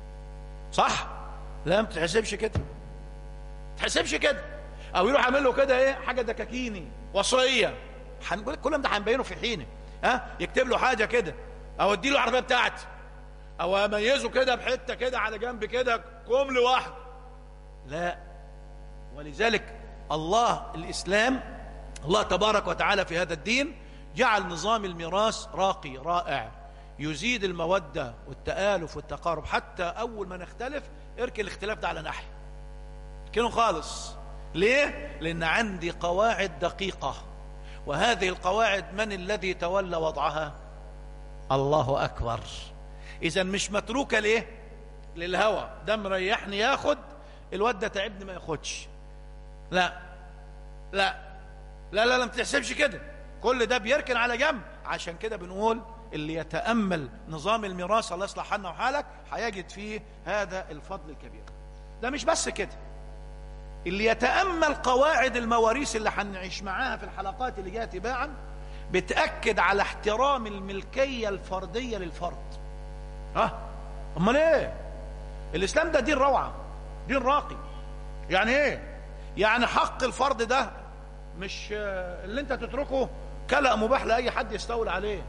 صح لا ما تحسبش كده تحسبش كده او يروح عامل له كده ايه حاجه دكاكيني وصيه هنقول كل ده هنبينه في حينه ها يكتب له حاجه كده او ادي له العربيه بتاعتي او اميزه كده بحته كده على جنب كده كوم لوحده لا ولذلك الله الاسلام الله تبارك وتعالى في هذا الدين جعل نظام الميراث راقي رائع يزيد الموده والتالف والتقارب حتى اول ما نختلف اركن الاختلاف ده على ناحيه اركنه خالص ليه لان عندي قواعد دقيقه وهذه القواعد من الذي تولى وضعها الله اكبر اذا مش متروكه ليه للهوى ده مريحني ياخد الواد ده تعبني ما ياخدش لا لا لا لا, لا ما تحسبش كده كل ده بيركن على جنب عشان كده بنقول اللي يتامل نظام الميراث الله يصلح حالنا وحالك هيجد فيه هذا الفضل الكبير ده مش بس كده اللي يتامل قواعد المواريث اللي هنعيش معاها في الحلقات اللي جايه تباعا بتاكد على احترام الملكيه الفرديه للفرد ها امال ايه الاسلام ده دين روعه دين راقي يعني ايه يعني حق الفرد ده مش اللي انت تتركه كلأ مباح لاي حد يستولى عليه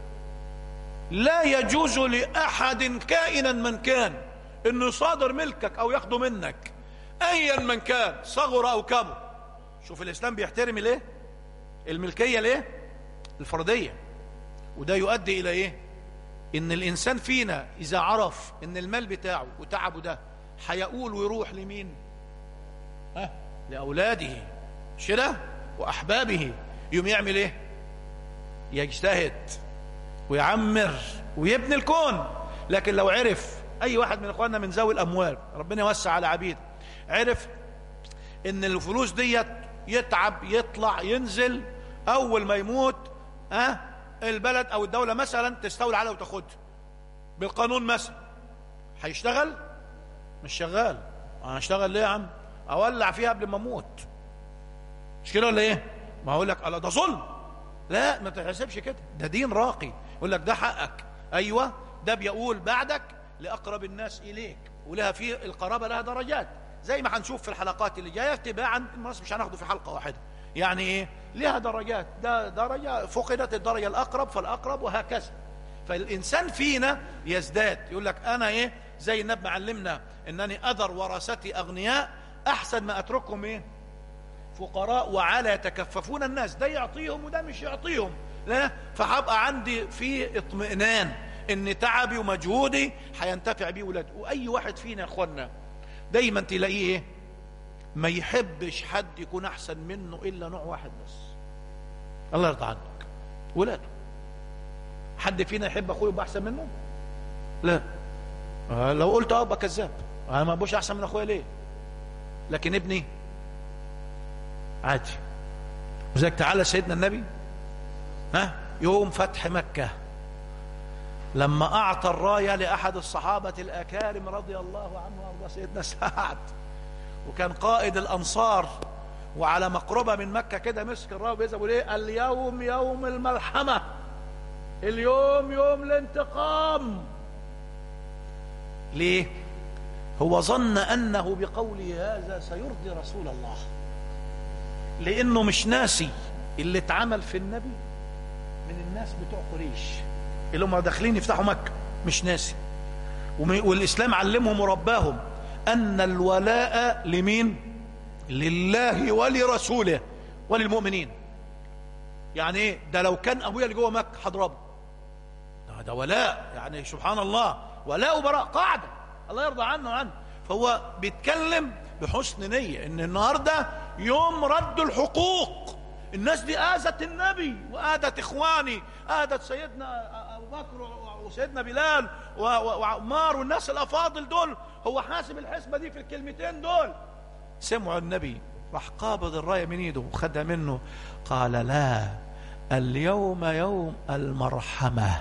لا يجوز لاحد كائنا من كان انه يصادر ملكك او ياخده منك ايا من كان صغر او كبر شوف الاسلام بيحترم الايه الملكيه ليه الفرديه وده يؤدي الى ايه ان الانسان فينا اذا عرف ان المال بتاعه وتعبه ده هيقول ويروح لمين ها لاولاده مش كده واحبابه يوم يعمل ايه يجتهد ويعمر ويبني الكون لكن لو عرف اي واحد من اخواننا من ذوي الاموال ربنا يوسع على عبيد عرف ان الفلوس ديت يتعب يطلع ينزل اول ما يموت ها أه؟ البلد او الدوله مثلا تستولي عليه وتاخدها بالقانون مثلا هيشتغل مش شغال انا اشتغل ليه يا عم اولع فيها قبل ما اموت مش كده ولا ايه ما اقول لك الله ده ظلم لا ما تحسبش كده ده دين راقي يقول لك ده حقك ايوه ده بيقول بعدك لاقرب الناس اليك ولها في القرابه لها درجات زي ما هنشوف في الحلقات اللي جايه تباعا مش هناخده في حلقه واحده يعني ايه لها درجات ده درجه فقدت الدرجه الاقرب فالاقرب وهكذا فالانسان فينا يزداد يقول لك انا ايه زي النبي معلمنا انني اذر ورثتي اغنياء احسن ما اتركهم ايه فقراء وعلى يتكففون الناس ده يعطيهم وده مش يعطيهم لا فهبقى عندي في اطمئنان ان تعبي ومجهودي هينتفع بيه ولادي واي واحد فينا يا اخوانا دايما تلاقيه ايه ما يحبش حد يكون احسن منه الا نوع واحد بس الله يرضى عنك ولاده حد فينا يحب اخوه يبقى احسن منه لا آه لو قلت اه ابقى كذاب انا ما ابوش احسن من اخويا ليه لكن ابني عادي وذلك تعالى سيدنا النبي ها يوم فتح مكة لما أعطى الراية لأحد الصحابة الأكارم رضي الله عنه وأرضى سيدنا سعد وكان قائد الأنصار وعلى مقربة من مكة كده مسك الراية بيذهب ليه اليوم يوم الملحمة اليوم يوم الانتقام ليه هو ظن أنه بقوله هذا سيرضي رسول الله لانه مش ناسي اللي اتعمل في النبي من الناس بتوع قريش اللي هم داخلين يفتحوا مكه مش ناسي والاسلام علمهم ورباهم ان الولاء لمين لله ولرسوله وللمؤمنين يعني ايه ده لو كان ابويا اللي جوه مكه هضربه ده, ده ولاء يعني سبحان الله ولاء وبراء قاعده الله يرضى عنه وعنه فهو بيتكلم بحسن نية ان النهاردة يوم رد الحقوق الناس دي آذت النبي وآذت إخواني آذت سيدنا أبو بكر وسيدنا بلال وعمار والناس الأفاضل دول هو حاسب الحسبة دي في الكلمتين دول سمعوا النبي راح قابض الراية من ايده وخدها منه قال لا اليوم يوم المرحمة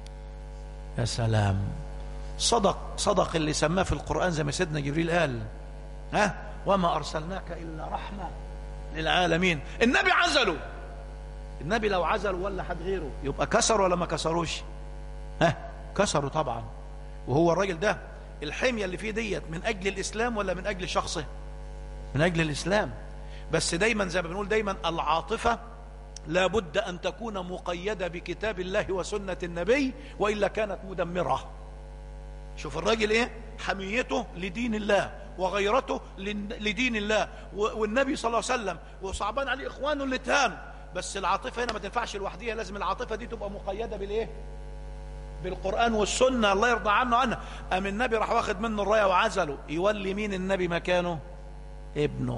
يا سلام صدق صدق اللي سماه في القرآن زي ما سيدنا جبريل قال ها وما أرسلناك إلا رحمة للعالمين النبي عزله النبي لو عزل ولا حد غيره يبقى كسر ولا ما كسروش ها كسروا طبعا وهو الراجل ده الحمية اللي فيه ديت من أجل الإسلام ولا من أجل شخصه من أجل الإسلام بس دايما زي ما بنقول دايما العاطفة لابد أن تكون مقيدة بكتاب الله وسنة النبي وإلا كانت مدمرة شوف الراجل ايه حميته لدين الله وغيرته لدين الله والنبي صلى الله عليه وسلم وصعبان عليه اخوانه اللي تهانوا بس العاطفه هنا ما تنفعش لوحديها لازم العاطفه دي تبقى مقيده بالايه بالقران والسنه الله يرضى عنه عنها ام النبي راح واخد منه الرايه وعزله يولي مين النبي مكانه ابنه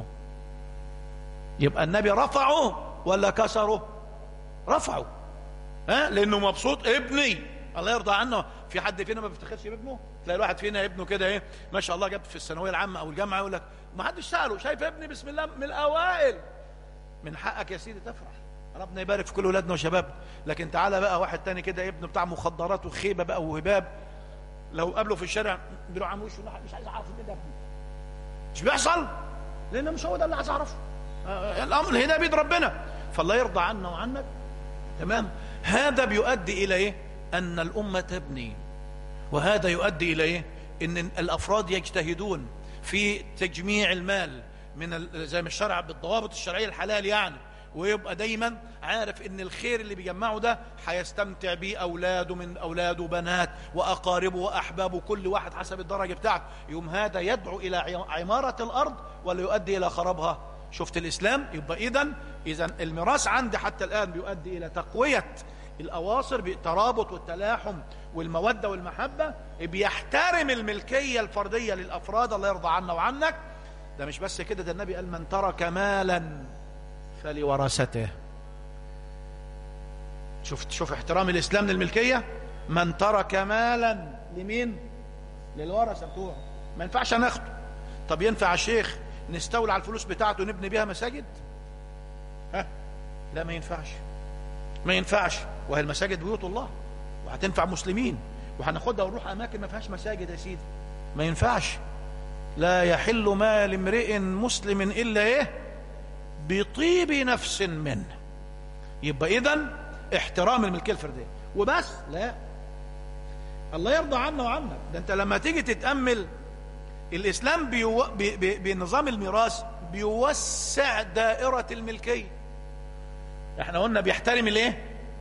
يبقى النبي رفعه ولا كسره رفعه ها لانه مبسوط ابني الله يرضى عنه في حد فينا ما بيفتخرش بابنه تلاقي الواحد فينا ابنه كده ايه ما شاء الله جاب في الثانويه العامه او الجامعه يقول لك ما حدش ساله شايف ابني بسم الله من الاوائل من حقك يا سيدي تفرح ربنا يبارك في كل اولادنا وشبابنا لكن تعالى بقى واحد تاني كده ابنه بتاع مخدرات وخيبه بقى وهباب لو قابله في الشارع بيروح عامل وشه مش عايز اعرف ايه ده ابني مش بيحصل لان مش هو ده اللي عايز اعرفه الامر هنا بيد ربنا فالله يرضى عنا وعنك تمام هذا بيؤدي الى ايه ان الامه تبني وهذا يؤدي الى ايه ان الافراد يجتهدون في تجميع المال من زي ما الشرع بالضوابط الشرعيه الحلال يعني ويبقى دايما عارف ان الخير اللي بيجمعه ده هيستمتع بيه اولاده من اولاده وبنات واقاربه واحبابه كل واحد حسب الدرجه بتاعته يوم هذا يدعو الى عماره الارض ولا يؤدي الى خرابها شفت الإسلام يبقى إذن إذن الميراث عندي حتى الآن بيؤدي إلى تقوية الأواصر بالترابط والتلاحم والمودة والمحبة بيحترم الملكية الفردية للأفراد الله يرضى عنا وعنك ده مش بس كده ده النبي قال من ترك مالا فلورثته شفت شوف احترام الإسلام للملكية من ترك مالا لمين للورثة بتوعه ما ينفعش ناخده طب ينفع يا شيخ نستولى على الفلوس بتاعته ونبني بيها مساجد ها لا ما ينفعش ما ينفعش وهي المساجد بيوت الله وهتنفع مسلمين وهناخدها ونروح اماكن ما فيهاش مساجد يا سيدي ما ينفعش لا يحل مال امرئ مسلم الا ايه بطيب نفس منه يبقى اذا احترام الملكيه الفرديه وبس لا الله يرضى عنا وعنك ده انت لما تيجي تتامل الاسلام بيو... بي... بي... بنظام الميراث بيوسع دائره الملكيه احنا قلنا بيحترم الايه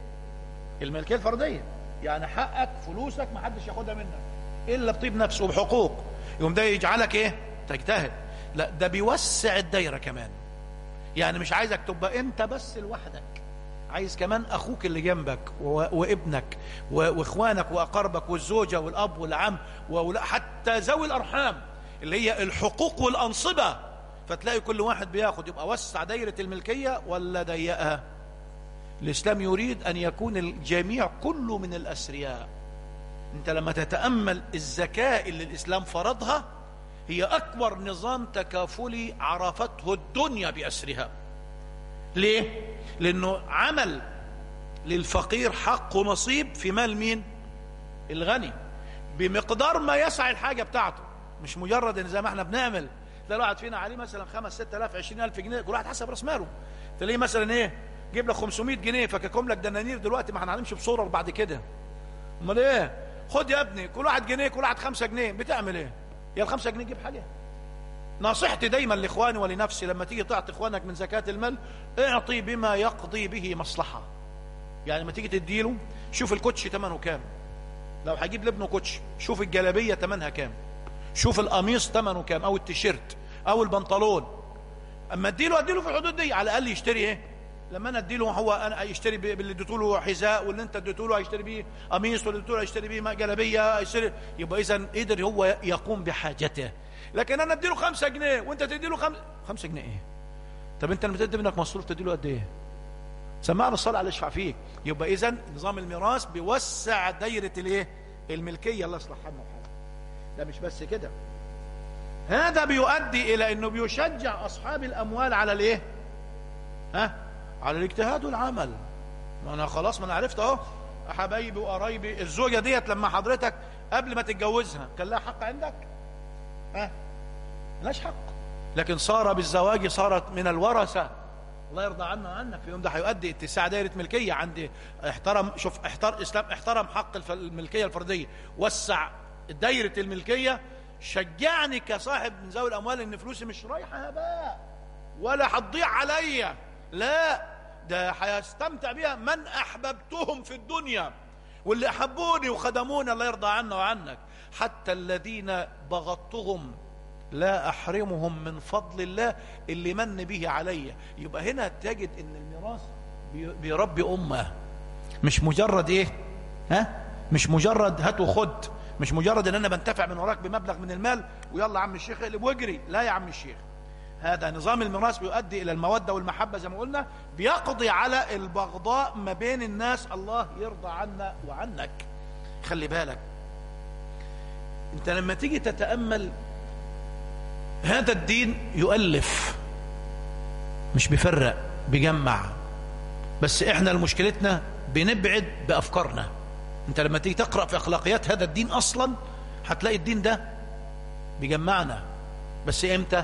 الملكيه الفرديه يعني حقك فلوسك ما حدش ياخدها منك الا بطيب نفسه وبحقوق يقوم ده يجعلك ايه تجتهد لا ده بيوسع الدايره كمان يعني مش عايزك تبقى انت بس لوحدك عايز كمان اخوك اللي جنبك وابنك واخوانك واقاربك والزوجه والاب والعم حتى ذوي الارحام اللي هي الحقوق والانصبه فتلاقي كل واحد بياخد يبقى وسع دايره الملكيه ولا ضيقها الاسلام يريد ان يكون الجميع كله من الاسرياء انت لما تتامل الزكاه اللي الاسلام فرضها هي اكبر نظام تكافلي عرفته الدنيا باسرها ليه لانه عمل للفقير حق ونصيب في مال مين الغني بمقدار ما يسعى الحاجه بتاعته مش مجرد ان زي ما احنا بنعمل تلاقي واحد فينا عليه مثلا 5 6000 20000 جنيه كل واحد حسب راس ماله تلاقيه مثلا ايه جيب لك 500 جنيه فككم لك دنانير دلوقتي ما احنا هنمشي بصوره بعد كده امال ايه خد يا ابني كل واحد جنيه كل واحد 5 جنيه بتعمل ايه يا ال 5 جنيه تجيب حاجه نصيحتي دايما لاخواني ولنفسي لما تيجي تعطي اخوانك من زكاه المال اعطي بما يقضي به مصلحه يعني لما تيجي تديله شوف الكوتش ثمنه كام لو هجيب لابنه كوتش شوف الجلابيه ثمنها كام شوف القميص ثمنه كام او التيشيرت او البنطلون اما اديله اديله في الحدود دي على الاقل يشتري ايه لما انا اديله هو انا يشتري باللي اديته له حذاء واللي انت اديته له هيشتري بيه قميص واللي اديته له هيشتري بيه جلابيه يشتري يبقى اذا قدر هو يقوم بحاجته لكن انا اديله خمسة جنيه وانت تديله خمسة خمسة جنيه ايه طب انت لما تدي ابنك مصروف تديله قد ايه سمعنا الصلاه على يشفع فيك يبقى اذا نظام الميراث بيوسع دايره الايه الملكيه الله يصلح حالنا وحالك ده مش بس كده هذا بيؤدي الى انه بيشجع اصحاب الاموال على الايه ها على الاجتهاد والعمل ما انا خلاص ما انا عرفت اهو حبايبي وقرايبي الزوجه ديت لما حضرتك قبل ما تتجوزها كان لها حق عندك ها ملاش حق لكن صار بالزواج صارت من الورثه الله يرضى عنا وعنك في يوم ده هيؤدي اتساع دائره ملكيه عندي احترم شوف احتر اسلام احترم حق الملكيه الفرديه وسع دايره الملكيه شجعني كصاحب من ذوي الاموال ان فلوسي مش رايحه هباء ولا هتضيع عليا لا ده هيستمتع بيها من احببتهم في الدنيا واللي احبوني وخدموني الله يرضى عنا وعنك حتى الذين بغضتهم لا احرمهم من فضل الله اللي من به علي يبقى هنا تجد ان الميراث بيربي امه مش مجرد ايه ها مش مجرد هات وخد مش مجرد ان انا بنتفع من وراك بمبلغ من المال ويلا عم الشيخ اقلب واجري لا يا عم الشيخ هذا نظام الميراث بيؤدي الى الموده والمحبه زي ما قلنا بيقضي على البغضاء ما بين الناس الله يرضى عنا وعنك خلي بالك انت لما تيجي تتامل هذا الدين يؤلف مش بيفرق بيجمع بس احنا مشكلتنا بنبعد بافكارنا انت لما تيجي تقرا في اخلاقيات هذا الدين اصلا هتلاقي الدين ده بيجمعنا بس امتى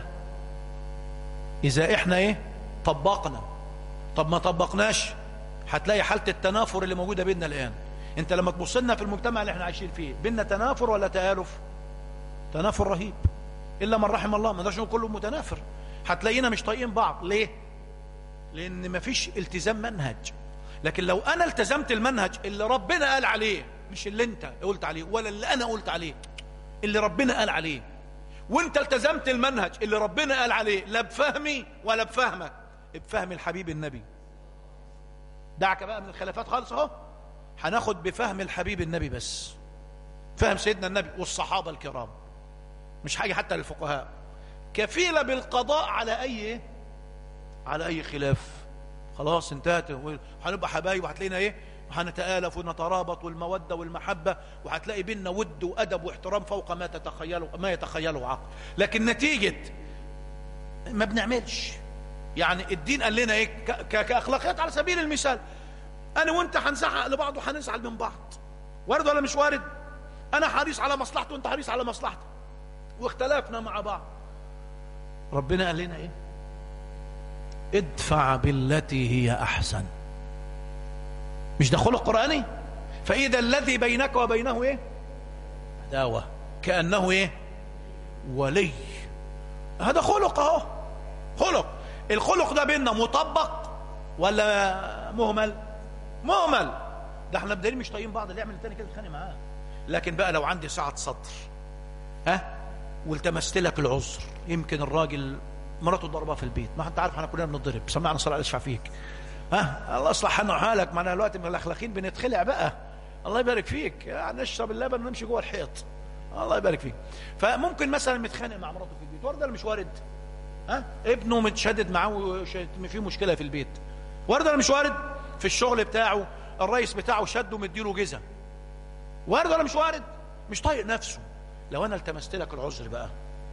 اذا احنا ايه طبقنا طب ما طبقناش هتلاقي حاله التنافر اللي موجوده بيننا الان انت لما تبص لنا في المجتمع اللي احنا عايشين فيه بيننا تنافر ولا تآلف تنافر رهيب الا من رحم الله ما نقدرش نقول كله متنافر هتلاقينا مش طايقين بعض ليه لان مفيش التزام منهج لكن لو انا التزمت المنهج اللي ربنا قال عليه مش اللي انت قلت عليه ولا اللي انا قلت عليه اللي ربنا قال عليه وانت التزمت المنهج اللي ربنا قال عليه لا بفهمي ولا بفهمك بفهم الحبيب النبي دعك بقى من الخلافات خالص اهو هناخد بفهم الحبيب النبي بس فهم سيدنا النبي والصحابة الكرام مش حاجة حتى للفقهاء كفيلة بالقضاء على أي على أي خلاف خلاص انتهت وهنبقى حبايب وهتلاقينا ايه وهنتآلف ونترابط والمودة والمحبة وهتلاقي بينا ود وأدب واحترام فوق ما تتخيله ما يتخيله عقل لكن نتيجة ما بنعملش يعني الدين قال لنا ايه ك- ك- كأخلاقيات على سبيل المثال أنا وأنت هنزعق لبعض وهنزعل من بعض وارد ولا مش وارد أنا حريص على مصلحته وأنت حريص على مصلحتي واختلفنا مع بعض ربنا قال لنا ايه ادفع بالتي هي احسن مش ده خلق قراني فاذا الذي بينك وبينه ايه عداوه كانه ايه ولي هذا خلق اهو خلق الخلق ده بيننا مطبق ولا مهمل مهمل ده احنا بدليل مش طايقين بعض اللي يعمل التاني كده يتخانق معاه لكن بقى لو عندي سعه صدر ها والتمست لك العذر يمكن الراجل مراته ضربها في البيت ما انت عارف احنا كلنا بنضرب سمعنا صلاه اشفع فيك ها الله يصلح حالنا وحالك معنا دلوقتي من الاخلاقين بنتخلع بقى الله يبارك فيك يعني نشرب اللبن ونمشي جوه الحيط الله يبارك فيك فممكن مثلا متخانق مع مراته في البيت وارد ولا مش وارد ها ابنه متشدد معاه وش- في مشكله في البيت وارد ولا مش وارد في الشغل بتاعه الرئيس بتاعه شده ومديله جزا وارد ولا مش وارد مش طايق نفسه لو انا التمست لك العذر بقى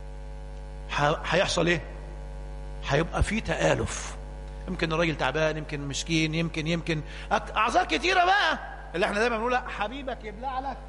ح- هيحصل ايه هيبقى في تآلف يمكن الراجل تعبان يمكن مسكين يمكن يمكن أك- اعذار كتيره بقى اللي احنا دايما بنقولها حبيبك يبلع لك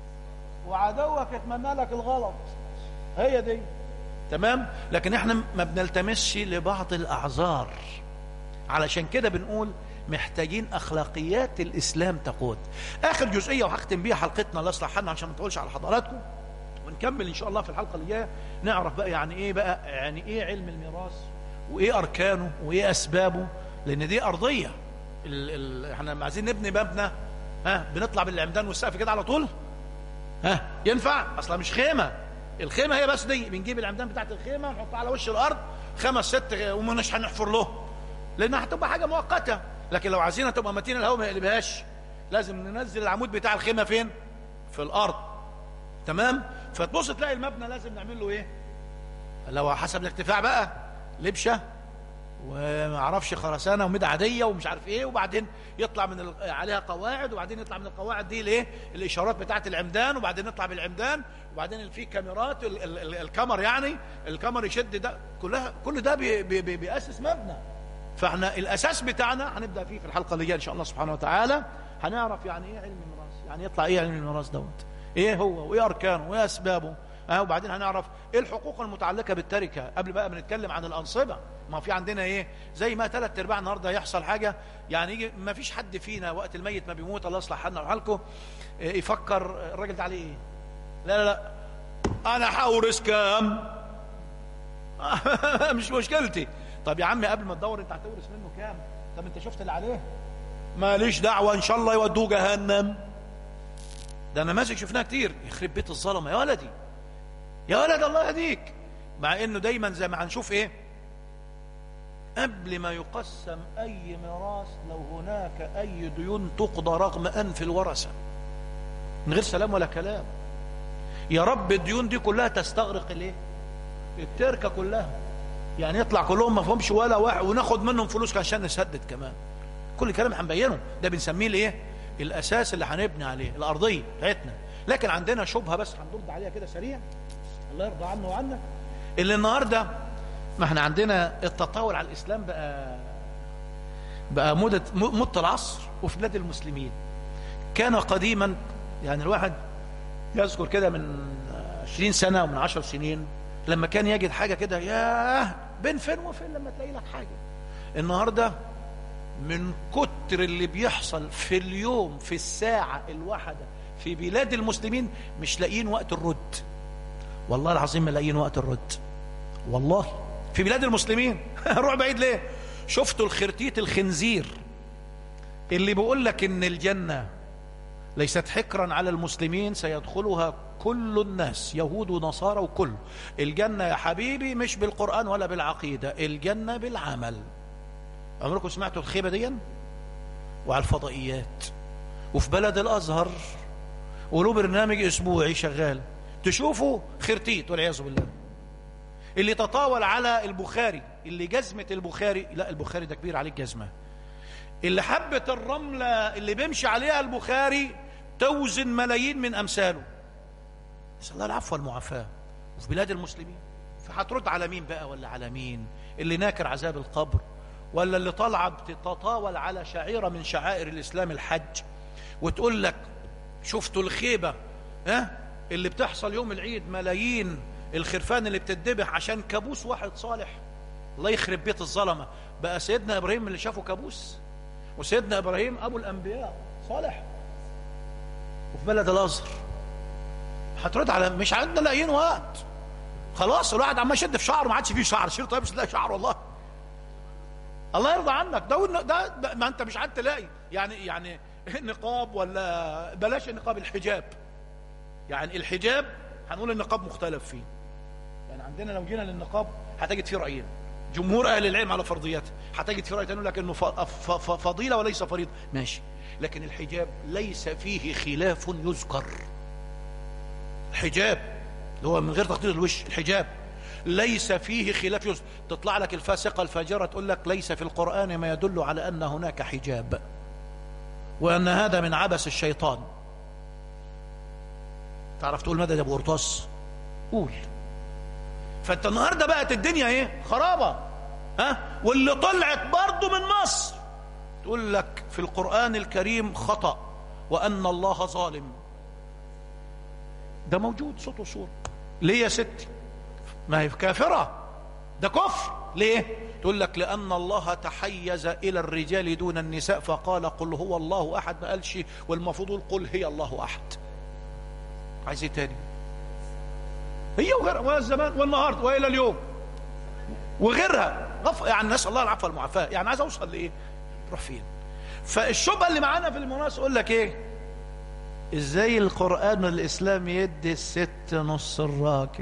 وعدوك يتمنى لك الغلط هي دي تمام لكن احنا ما بنلتمسش لبعض الاعذار علشان كده بنقول محتاجين اخلاقيات الاسلام تقود اخر جزئيه وهختم بيها حلقتنا الله يصلح حالنا عشان ما نطولش على حضراتكم ونكمل ان شاء الله في الحلقه اللي جايه نعرف بقى يعني ايه بقى يعني ايه علم الميراث وايه اركانه وايه اسبابه لان دي ارضيه ال ال احنا لما عايزين نبني مبنى ها بنطلع بالعمدان والسقف كده على طول ها ينفع اصلا مش خيمه الخيمه هي بس دي بنجيب العمدان بتاعت الخيمه نحطها على وش الارض خمس ست ومش هنحفر له لانها هتبقى حاجه مؤقته لكن لو عايزينها تبقى متينه الهواء ما يقلبهاش لازم ننزل العمود بتاع الخيمه فين في الارض تمام فتبص تلاقي المبنى لازم نعمل له ايه لو حسب الارتفاع بقى لبشه وما اعرفش خرسانه وميد عاديه ومش عارف ايه وبعدين يطلع من ال... عليها قواعد وبعدين يطلع من القواعد دي الايه الاشارات بتاعه العمدان وبعدين نطلع بالعمدان وبعدين في كاميرات ال... ال... ال... الكاميرا يعني الكاميرا يشد ده كلها كل ده بي... بي... بي... بيأسس مبنى فاحنا الاساس بتاعنا هنبدا فيه في الحلقه اللي جايه ان شاء الله سبحانه وتعالى هنعرف يعني ايه علم الميراث يعني يطلع ايه علم الميراث دوت ايه هو وايه اركانه وايه اسبابه اه وبعدين هنعرف ايه الحقوق المتعلقه بالتركه قبل بقى ما نتكلم عن الانصبه ما في عندنا ايه زي ما ثلاث ارباع النهارده يحصل حاجه يعني يجي ما فيش حد فينا وقت الميت ما بيموت الله يصلح حالنا وحالكم إيه يفكر الراجل ده عليه ايه لا لا لا انا هورث كام مش مشكلتي طب يا عمي قبل ما تدور انت هتورث منه كام طب انت شفت اللي عليه ماليش دعوه ان شاء الله يودوه جهنم ده نماذج شفناها كتير يخرب بيت الظلمه يا ولدي يا ولد الله يهديك مع انه دايما زي ما هنشوف ايه قبل ما يقسم اي ميراث لو هناك اي ديون تقضى رغم انف الورثه من غير سلام ولا كلام يا رب الديون دي كلها تستغرق الايه التركه كلها يعني يطلع كلهم ما فهمش ولا واحد وناخد منهم فلوس عشان نسدد كمان كل كلام هنبينه ده بنسميه الايه الاساس اللي هنبني عليه الارضيه بتاعتنا لكن عندنا شبهه بس هنرد عليها كده سريع الله يرضى عنا وعنك اللي النهارده ما احنا عندنا التطاول على الاسلام بقى بقى مدة مدة العصر وفي بلاد المسلمين كان قديما يعني الواحد يذكر كده من 20 سنة ومن 10 سنين لما كان يجد حاجة كده ياه بين فين وفين لما تلاقي لك حاجة النهاردة من كتر اللي بيحصل في اليوم في الساعة الواحدة في بلاد المسلمين مش لاقيين وقت الرد والله العظيم ما لاقيين وقت الرد والله في بلاد المسلمين روح بعيد ليه شفتوا الخرتيت الخنزير اللي بيقول لك ان الجنة ليست حكرا على المسلمين سيدخلها كل الناس يهود ونصارى وكل الجنة يا حبيبي مش بالقرآن ولا بالعقيدة الجنة بالعمل عمركم سمعتوا الخيبة دي وعلى الفضائيات وفي بلد الأزهر وله برنامج أسبوعي شغال تشوفوا خرتيت والعياذ بالله اللي تطاول على البخاري اللي جزمة البخاري لا البخاري ده كبير عليه الجزمة اللي حبة الرملة اللي بيمشي عليها البخاري توزن ملايين من أمثاله نسأل الله العفو والمعافاة وفي بلاد المسلمين فهترد على مين بقى ولا على مين اللي ناكر عذاب القبر ولا اللي طالعة بتتطاول على شعيرة من شعائر الإسلام الحج وتقول لك شفتوا الخيبة ها اللي بتحصل يوم العيد ملايين الخرفان اللي بتدبح عشان كابوس واحد صالح الله يخرب بيت الظلمة بقى سيدنا إبراهيم اللي شافه كابوس وسيدنا إبراهيم أبو الأنبياء صالح وفي بلد الأزهر هترد على مش عندنا لاقيين وقت خلاص الواحد عمال يشد في شعره ما عادش فيه شعر شيل طيب مش تلاقي شعر والله الله يرضى عنك ده ده ما انت مش عاد تلاقي يعني يعني نقاب ولا بلاش النقاب الحجاب يعني الحجاب هنقول النقاب مختلف فيه يعني عندنا لو جينا للنقاب هتجد فيه رايين جمهور اهل العلم على فرضيته هتجد فيه راي تاني يقول لك انه فضيله وليس فريضه ماشي لكن الحجاب ليس فيه خلاف يذكر الحجاب اللي هو من غير تغطيه الوش الحجاب ليس فيه خلاف يذكر تطلع لك الفاسقه الفاجره تقول لك ليس في القران ما يدل على ان هناك حجاب وان هذا من عبث الشيطان تعرف تقول مدى يا ابو قرطاس قول فانت النهارده بقت الدنيا ايه خرابه ها واللي طلعت برضه من مصر تقول لك في القران الكريم خطا وان الله ظالم ده موجود صوت وصوره ليه يا ستي ما هي كافره ده كفر ليه تقول لك لأن الله تحيز إلى الرجال دون النساء فقال قل هو الله أحد ما قالش والمفروض قل هي الله أحد عايز ايه تاني هي وغيرها والزمان والنهارده والى اليوم وغيرها غف يعني نسال الله العفو والمعافاه يعني عايز اوصل لايه تروح فين فالشبهه اللي معانا في المناقشه يقول لك ايه ازاي القران الاسلام يدي الست نص الراجل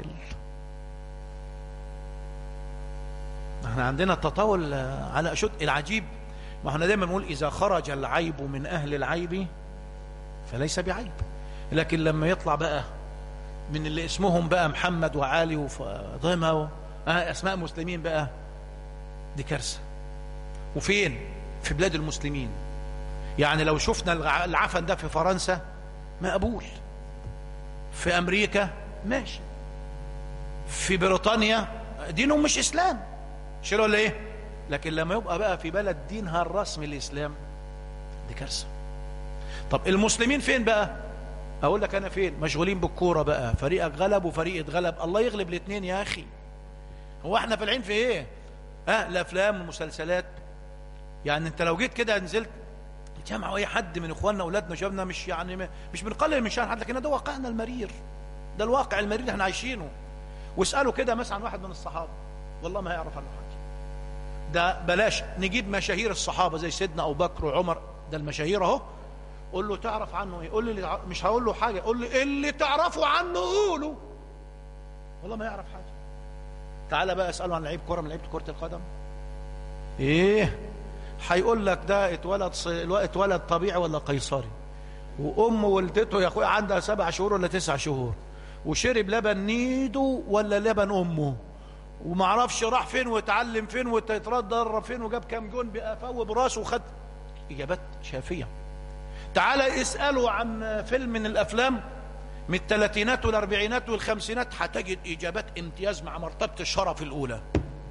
احنا عندنا التطاول على اشد العجيب ما احنا دايما بنقول اذا خرج العيب من اهل العيب فليس بعيب لكن لما يطلع بقى من اللي اسمهم بقى محمد وعلي وفاطمه و... آه اسماء مسلمين بقى دي كارثه وفين في بلاد المسلمين يعني لو شفنا العفن ده في فرنسا مقبول في امريكا ماشي في بريطانيا دينهم مش اسلام شيلوا ولا ايه لكن لما يبقى بقى في بلد دينها الرسمي الاسلام دي كارثه طب المسلمين فين بقى اقول لك انا فين مشغولين بالكوره بقى فريقك غلب وفريق اتغلب الله يغلب الاثنين يا اخي هو احنا فالعين في ايه ها آه الافلام والمسلسلات يعني انت لو جيت كده نزلت الجامعه واي حد من اخواننا اولادنا شبابنا مش يعني مش بنقلل من شان حد لكن ده واقعنا المرير ده الواقع المرير اللي احنا عايشينه واساله كده مثلا واحد من الصحابه والله ما هيعرف عنه حاجه ده بلاش نجيب مشاهير الصحابه زي سيدنا ابو بكر وعمر ده المشاهير اهو قول له تعرف عنه ايه قول لي مش هقول له حاجه قول لي اللي تعرفه عنه قوله والله ما يعرف حاجه تعالى بقى اساله عن لعيب كره من لعيبه كره القدم ايه هيقول لك ده اتولد ص... اتولد طبيعي ولا قيصري وام والدته يا اخويا عندها سبع شهور ولا تسع شهور وشرب لبن نيده ولا لبن امه وما عرفش راح فين واتعلم فين واتدرب فين وجاب كام جون بقفاه براسه وخد اجابات شافيه تعالى اسأله عن فيلم من الأفلام من الثلاثينات والأربعينات والخمسينات هتجد إجابات امتياز مع مرتبة الشرف الأولى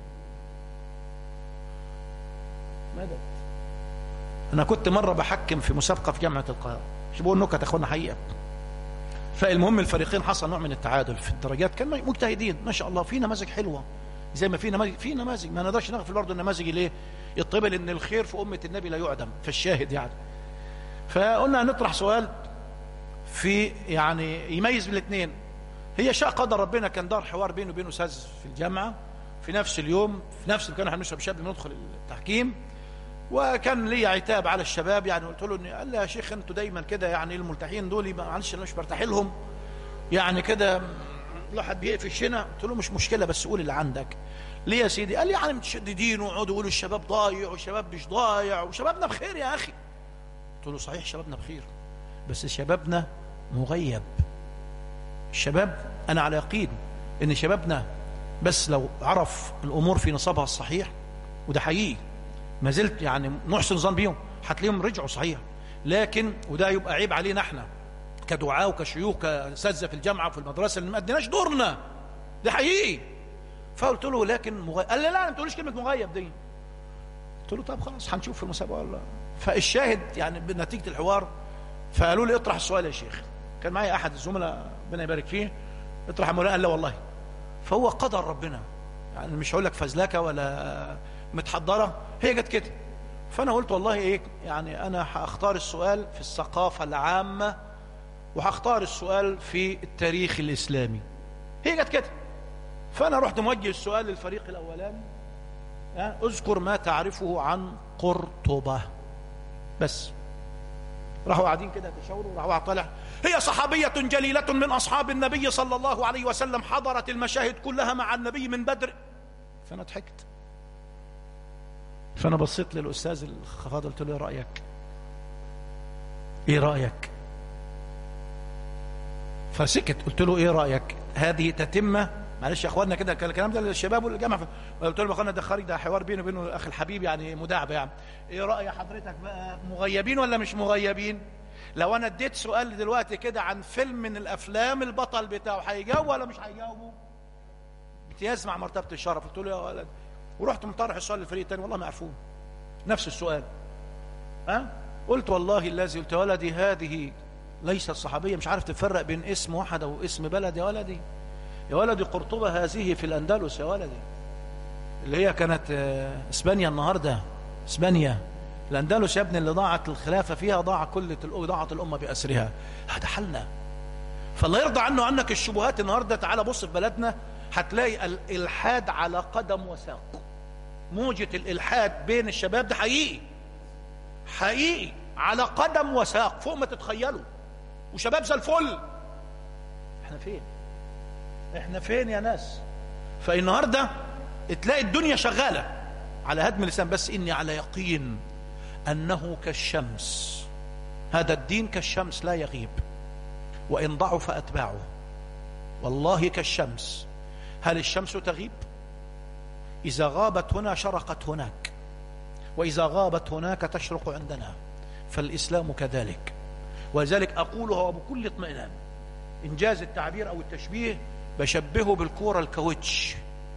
ماذا أنا كنت مرة بحكم في مسابقة في جامعة القاهرة مش بقول نكت أخوانا حقيقة فالمهم الفريقين حصل نوع من التعادل في الدرجات كان مجتهدين ما شاء الله في نماذج حلوة زي ما في نماذج في نماذج ما نقدرش نغفل برضه النماذج ليه الطيبة لأن الخير في أمة النبي لا يعدم فالشاهد يعني فقلنا هنطرح سؤال في يعني يميز بين الاثنين هي شاء قدر ربنا كان دار حوار بينه وبين استاذ في الجامعه في نفس اليوم في نفس المكان احنا بنشرب شاب ندخل التحكيم وكان لي عتاب على الشباب يعني قلت له قال لي يا شيخ انتوا دايما كده يعني الملتحين دول معلش انا مش برتاح لهم يعني كده الواحد بيقفش هنا قلت له مش مشكله بس قول اللي عندك ليه يا سيدي قال لي يعني متشددين ويقعدوا يقولوا الشباب ضايع والشباب مش ضايع وشبابنا بخير يا اخي قلت له صحيح شبابنا بخير بس شبابنا مغيب الشباب انا على يقين ان شبابنا بس لو عرف الامور في نصابها الصحيح وده حقيقي ما زلت يعني نحسن ظن بيهم هتلاقيهم رجعوا صحيح لكن وده يبقى عيب علينا احنا كدعاء وكشيوخ كاساتذه في الجامعه وفي المدرسه اللي ما اديناش دورنا ده حقيقي فقلت له لكن مغيب قال لي لا ما تقوليش كلمه مغيب دي قلت له طب خلاص هنشوف في المسابقه ولا فالشاهد يعني بنتيجه الحوار فقالوا لي اطرح السؤال يا شيخ كان معي احد الزملاء ربنا يبارك فيه اطرح مولانا قال لا والله فهو قدر ربنا يعني مش هقول لك فزلكه ولا متحضره هي جت كده فانا قلت والله ايه يعني انا هختار السؤال في الثقافه العامه وهختار السؤال في التاريخ الاسلامي هي جت كده فانا رحت موجه السؤال للفريق الاولاني ها، اذكر ما تعرفه عن قرطبه بس راحوا قاعدين كده تشاوروا راحوا واحد طالع هي صحابية جليلة من أصحاب النبي صلى الله عليه وسلم حضرت المشاهد كلها مع النبي من بدر فأنا ضحكت فأنا بصيت للأستاذ الخفاض قلت له إيه رأيك إيه رأيك فسكت قلت له إيه رأيك هذه تتمة معلش يا اخواننا كده كان الكلام ده للشباب والجامعه قلت له يا اخوانا ده خارج ده حوار بيني وبين الاخ الحبيب يعني مداعبه يعني ايه راي حضرتك بقى مغيبين ولا مش مغيبين لو انا اديت سؤال دلوقتي كده عن فيلم من الافلام البطل بتاعه هيجاوب ولا مش هيجاوبه امتياز مع مرتبه الشرف قلت له يا ولد ورحت مطرح السؤال للفريق الثاني والله ما عرفوه نفس السؤال ها أه؟ قلت والله الذي قلت يا ولدي هذه ليست صحابيه مش عارف تفرق بين اسم واحد او اسم بلد يا ولدي يا ولدي قرطبة هذه في الأندلس يا ولدي اللي هي كانت آه، اسبانيا النهاردة اسبانيا الأندلس يا ابني اللي ضاعت الخلافة فيها ضاع كل ضاعت الأمة بأسرها هذا حلنا فالله يرضى عنه عنك الشبهات النهاردة تعال بص في بلدنا هتلاقي الإلحاد على قدم وساق موجة الإلحاد بين الشباب ده حقيقي حقيقي على قدم وساق فوق ما تتخيلوا وشباب زي الفل احنا فين احنا فين يا ناس فالنهارده تلاقي الدنيا شغاله على هدم اللسان بس اني على يقين انه كالشمس هذا الدين كالشمس لا يغيب وان ضعف اتباعه والله كالشمس هل الشمس تغيب اذا غابت هنا شرقت هناك واذا غابت هناك تشرق عندنا فالاسلام كذلك ولذلك اقولها بكل اطمئنان انجاز التعبير او التشبيه بشبهه بالكوره الكاوتش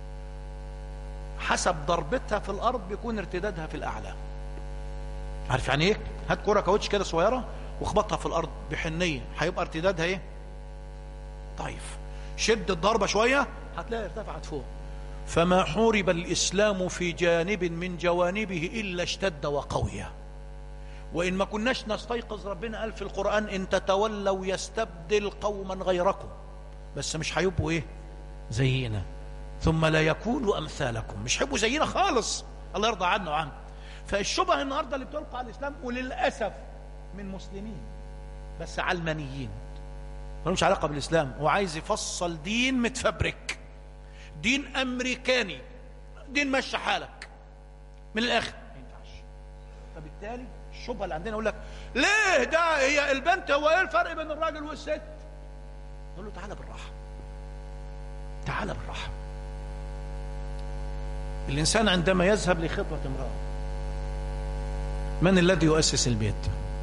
حسب ضربتها في الارض بيكون ارتدادها في الاعلى عارف يعني ايه هات كوره كاوتش كده صغيره واخبطها في الارض بحنيه هيبقى ارتدادها ايه ضعيف شد الضربه شويه هتلاقي ارتفعت فوق فما حورب الاسلام في جانب من جوانبه الا اشتد وقوي وان ما كناش نستيقظ ربنا قال في القران ان تتولوا يستبدل قوما غيركم بس مش هيبقوا ايه زينا ثم لا يكونوا امثالكم مش هيبقوا زينا خالص الله يرضى عنا وعنه فالشبه النهارده اللي بتلقى على الاسلام وللاسف من مسلمين بس علمانيين ملوش علاقه بالاسلام هو عايز يفصل دين متفبرك دين امريكاني دين مشي حالك من الاخر ما ينفعش فبالتالي الشبهه اللي عندنا يقول لك ليه ده هي البنت هو ايه الفرق بين الراجل والست نقول له تعالى بالراحه تعالى بالراحه الانسان عندما يذهب لخطبه امراه من الذي يؤسس البيت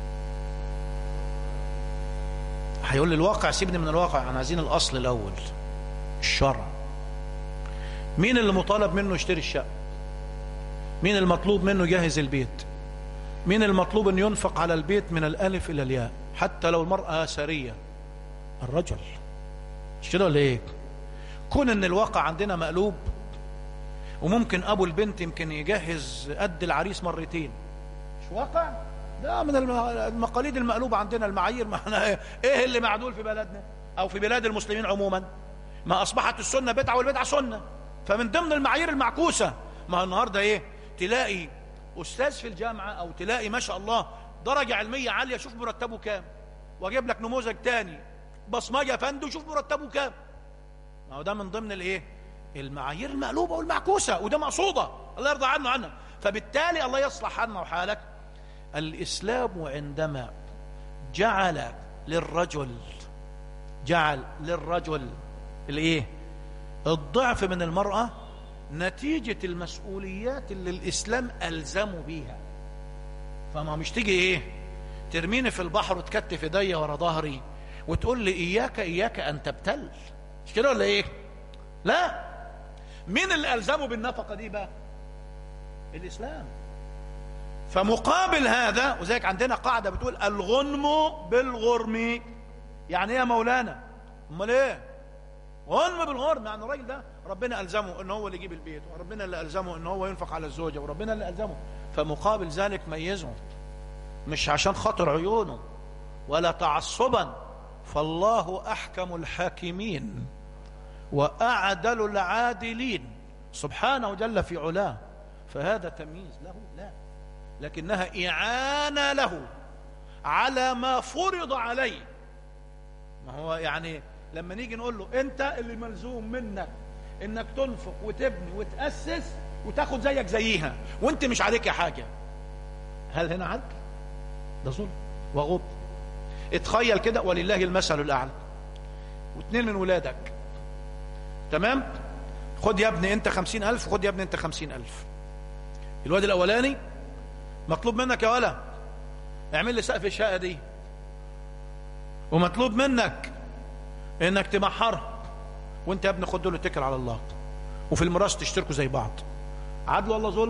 هيقول لي الواقع سيبني من الواقع احنا عايزين الاصل الاول الشرع مين اللي مطالب منه يشتري الشقه مين المطلوب منه يجهز البيت مين المطلوب ان ينفق على البيت من الالف الى الياء حتى لو المراه ساريه الرجل مش كده ولا ايه كون ان الواقع عندنا مقلوب وممكن ابو البنت يمكن يجهز قد العريس مرتين مش واقع ده من المقاليد المقلوبة عندنا المعايير ما احنا ايه اللي معدول في بلدنا او في بلاد المسلمين عموما ما اصبحت السنة بدعة والبدعة سنة فمن ضمن المعايير المعكوسة ما النهاردة ايه تلاقي استاذ في الجامعة او تلاقي ما شاء الله درجة علمية عالية شوف مرتبه كام واجيب لك نموذج تاني بصمجه يا فندم وشوف مرتبه كام ما هو ده من ضمن الايه المعايير المقلوبه والمعكوسه وده مقصوده الله يرضى عنه عنه فبالتالي الله يصلح حالنا وحالك الاسلام عندما جعل للرجل جعل للرجل الايه الضعف من المراه نتيجه المسؤوليات اللي الاسلام الزمه بيها فما مش تيجي ايه ترميني في البحر وتكتف ايديا ورا ظهري وتقول لي اياك اياك ان تبتل مش كده ولا ايه لا مين اللي الزمه بالنفقه دي بقى الاسلام فمقابل هذا وذلك عندنا قاعده بتقول الغنم بالغرم يعني ايه يا مولانا امال ايه غنم بالغرم يعني الراجل ده ربنا الزمه ان هو اللي يجيب البيت وربنا اللي الزمه ان هو ينفق على الزوجه وربنا اللي الزمه فمقابل ذلك ميزه مش عشان خاطر عيونه ولا تعصبا فالله احكم الحاكمين واعدل العادلين سبحانه جل في علاه فهذا تمييز له لا لكنها اعانه له على ما فرض عليه ما هو يعني لما نيجي نقول له انت اللي ملزوم منك انك تنفق وتبني وتاسس وتاخد زيك زيها وانت مش عليك حاجه هل هنا عدل ده ظلم وغب اتخيل كده ولله المثل الاعلى واثنين من ولادك تمام خد يا ابني انت خمسين الف خد يا ابني انت خمسين الف الواد الاولاني مطلوب منك يا ولا اعمل لي سقف الشقه دي ومطلوب منك انك تمحرها وانت يا ابني خد دول اتكل على الله وفي الميراث تشتركوا زي بعض عدل ولا ظلم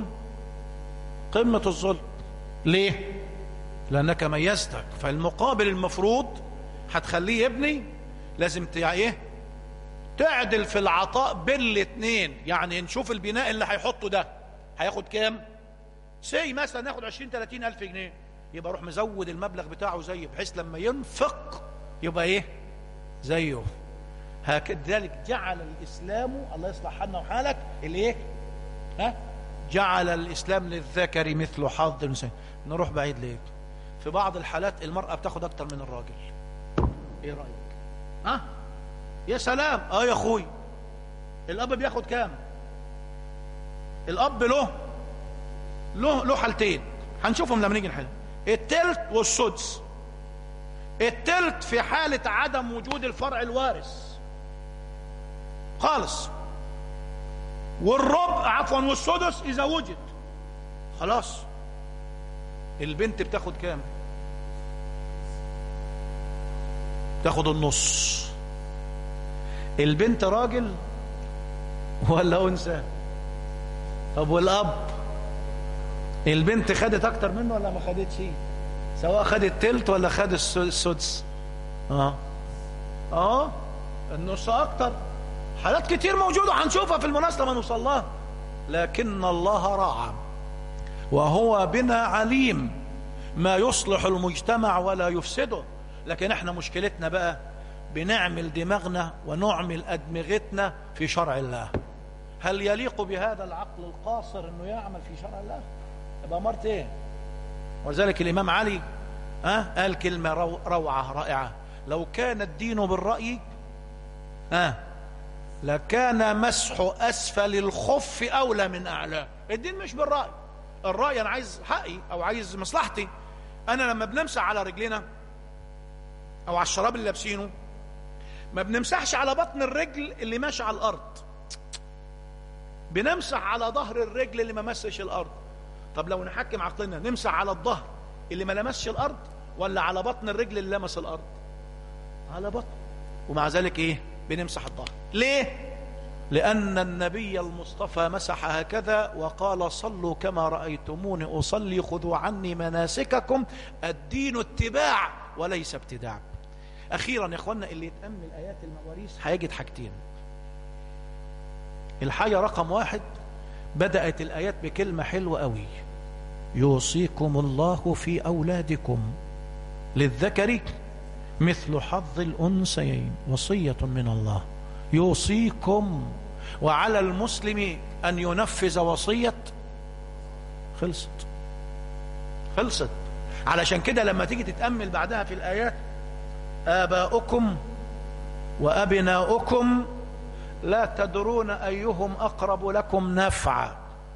قمه الظلم ليه لانك ميزتك فالمقابل المفروض هتخليه يبني لازم ت- ايه تعدل في العطاء بين الاثنين يعني نشوف البناء اللي هيحطه ده هياخد كام سي مثلا ياخد 20 30 الف جنيه يبقى روح مزود المبلغ بتاعه زيه بحيث لما ينفق يبقى ايه زيه هكذلك جعل الاسلام الله يصلح حالنا وحالك الايه ها جعل الاسلام للذكر مثل حظ الانثيين نروح بعيد ليه في بعض الحالات المراه بتاخد اكتر من الراجل ايه رايك ها يا سلام اه يا اخوي الاب بياخد كام الاب له له له حالتين هنشوفهم لما نيجي نحل التلت والسدس التلت في حالة عدم وجود الفرع الوارث خالص والربع عفوا والسدس إذا وجد خلاص البنت بتاخد كام تاخد النص البنت راجل ولا أنثى طب والأب البنت خدت أكتر منه ولا ما خدتش سواء خدت تلت ولا خد الس- السدس اه اه النص أكتر حالات كتير موجودة هنشوفها في المناسبة ما نوصل لها لكن الله راعى وهو بنا عليم ما يصلح المجتمع ولا يفسده لكن احنا مشكلتنا بقى بنعمل دماغنا ونعمل أدمغتنا في شرع الله هل يليق بهذا العقل القاصر انه يعمل في شرع الله يبقى مرت ايه ولذلك الامام علي ها قال كلمه رو روعه رائعه لو كان الدين بالراي ها لكان مسح اسفل الخف اولى من اعلاه الدين مش بالراي الراي انا عايز حقي او عايز مصلحتي انا لما بنمسح على رجلنا او على الشراب اللي لابسينه ما بنمسحش على بطن الرجل اللي ماشي على الارض بنمسح على ظهر الرجل اللي ما مسش الارض طب لو نحكم عقلنا نمسح على الظهر اللي ما لمسش الارض ولا على بطن الرجل اللي لمس الارض على بطن ومع ذلك ايه بنمسح الظهر ليه لأن النبي المصطفى مسح هكذا وقال صلوا كما رأيتموني أصلي خذوا عني مناسككم الدين اتباع وليس ابتداع أخيرا يا إخوانا اللي يتأمل آيات المواريث هيجد حاجتين الحاجة رقم واحد بدأت الآيات بكلمة حلوة قوي يوصيكم الله في أولادكم للذكر مثل حظ الأنثيين وصية من الله يوصيكم وعلى المسلم أن ينفذ وصية خلصت خلصت علشان كده لما تيجي تتأمل بعدها في الآيات آباؤكم وأبناؤكم لا تدرون أيهم أقرب لكم نفعا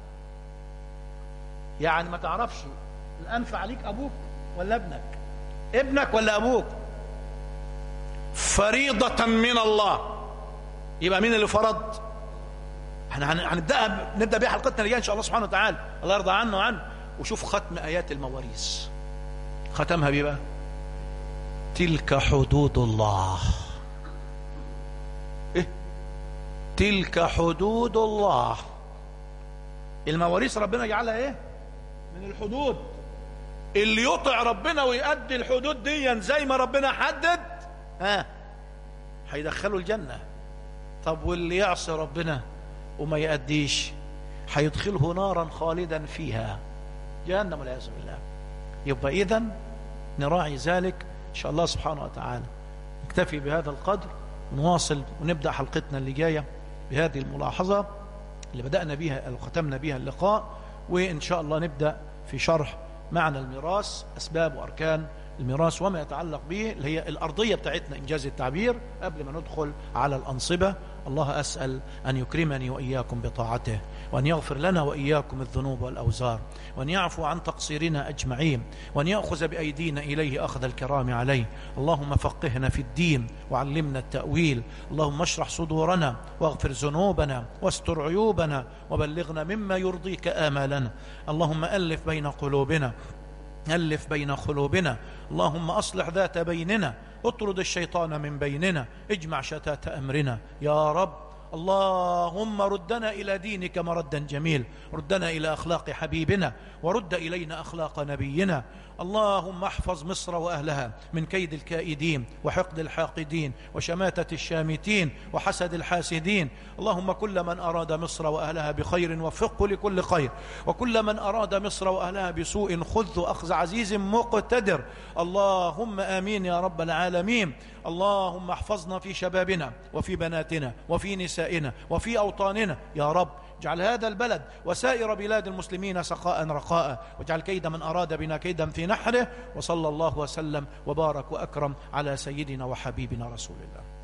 يعني ما تعرفش الأنفع ليك أبوك ولا ابنك ابنك ولا أبوك فريضة من الله يبقى مين اللي فرض احنا هن- هنبدأ نبدأ بيها حلقتنا اللي جايه إن شاء الله سبحانه وتعالى الله يرضى عنه وعنه وشوف ختم آيات المواريث ختمها بيه بقى تلك حدود الله ايه تلك حدود الله المواريث ربنا جعلها ايه من الحدود اللي يطع ربنا ويؤدي الحدود دي زي ما ربنا حدد ها هيدخله الجنة طب واللي يعصي ربنا وما يأديش هيدخله نارا خالدا فيها جهنم والعياذ بالله يبقى إذن نراعي ذلك إن شاء الله سبحانه وتعالى نكتفي بهذا القدر ونواصل ونبدأ حلقتنا اللي جاية بهذه الملاحظة اللي بدأنا بها أو ختمنا بها اللقاء وإن شاء الله نبدأ في شرح معنى الميراث أسباب وأركان الميراث وما يتعلق به اللي هي الأرضية بتاعتنا إنجاز التعبير قبل ما ندخل على الأنصبة الله أسأل أن يكرمني وإياكم بطاعته وأن يغفر لنا وإياكم الذنوب والأوزار وأن يعفو عن تقصيرنا أجمعين وأن يأخذ بأيدينا إليه أخذ الكرام عليه اللهم فقهنا في الدين وعلمنا التأويل اللهم اشرح صدورنا واغفر ذنوبنا واستر عيوبنا وبلغنا مما يرضيك آمالنا اللهم ألف بين قلوبنا ألف بين قلوبنا اللهم أصلح ذات بيننا اطرد الشيطان من بيننا اجمع شتات أمرنا يا رب اللهم ردنا إلى دينك مردا جميل ردنا إلى أخلاق حبيبنا ورد إلينا أخلاق نبينا اللهم احفظ مصر وأهلها من كيد الكائدين وحقد الحاقدين وشماتة الشامتين وحسد الحاسدين اللهم كل من أراد مصر وأهلها بخير وفقه لكل خير وكل من أراد مصر وأهلها بسوء خذ أخذ عزيز مقتدر اللهم آمين يا رب العالمين اللهم احفظنا في شبابنا وفي بناتنا وفي نسائنا وفي أوطاننا يا رب اجعل هذا البلد وسائر بلاد المسلمين سخاء رخاء واجعل كيد من أراد بنا كيدا في نحره وصلى الله وسلم وبارك وأكرم على سيدنا وحبيبنا رسول الله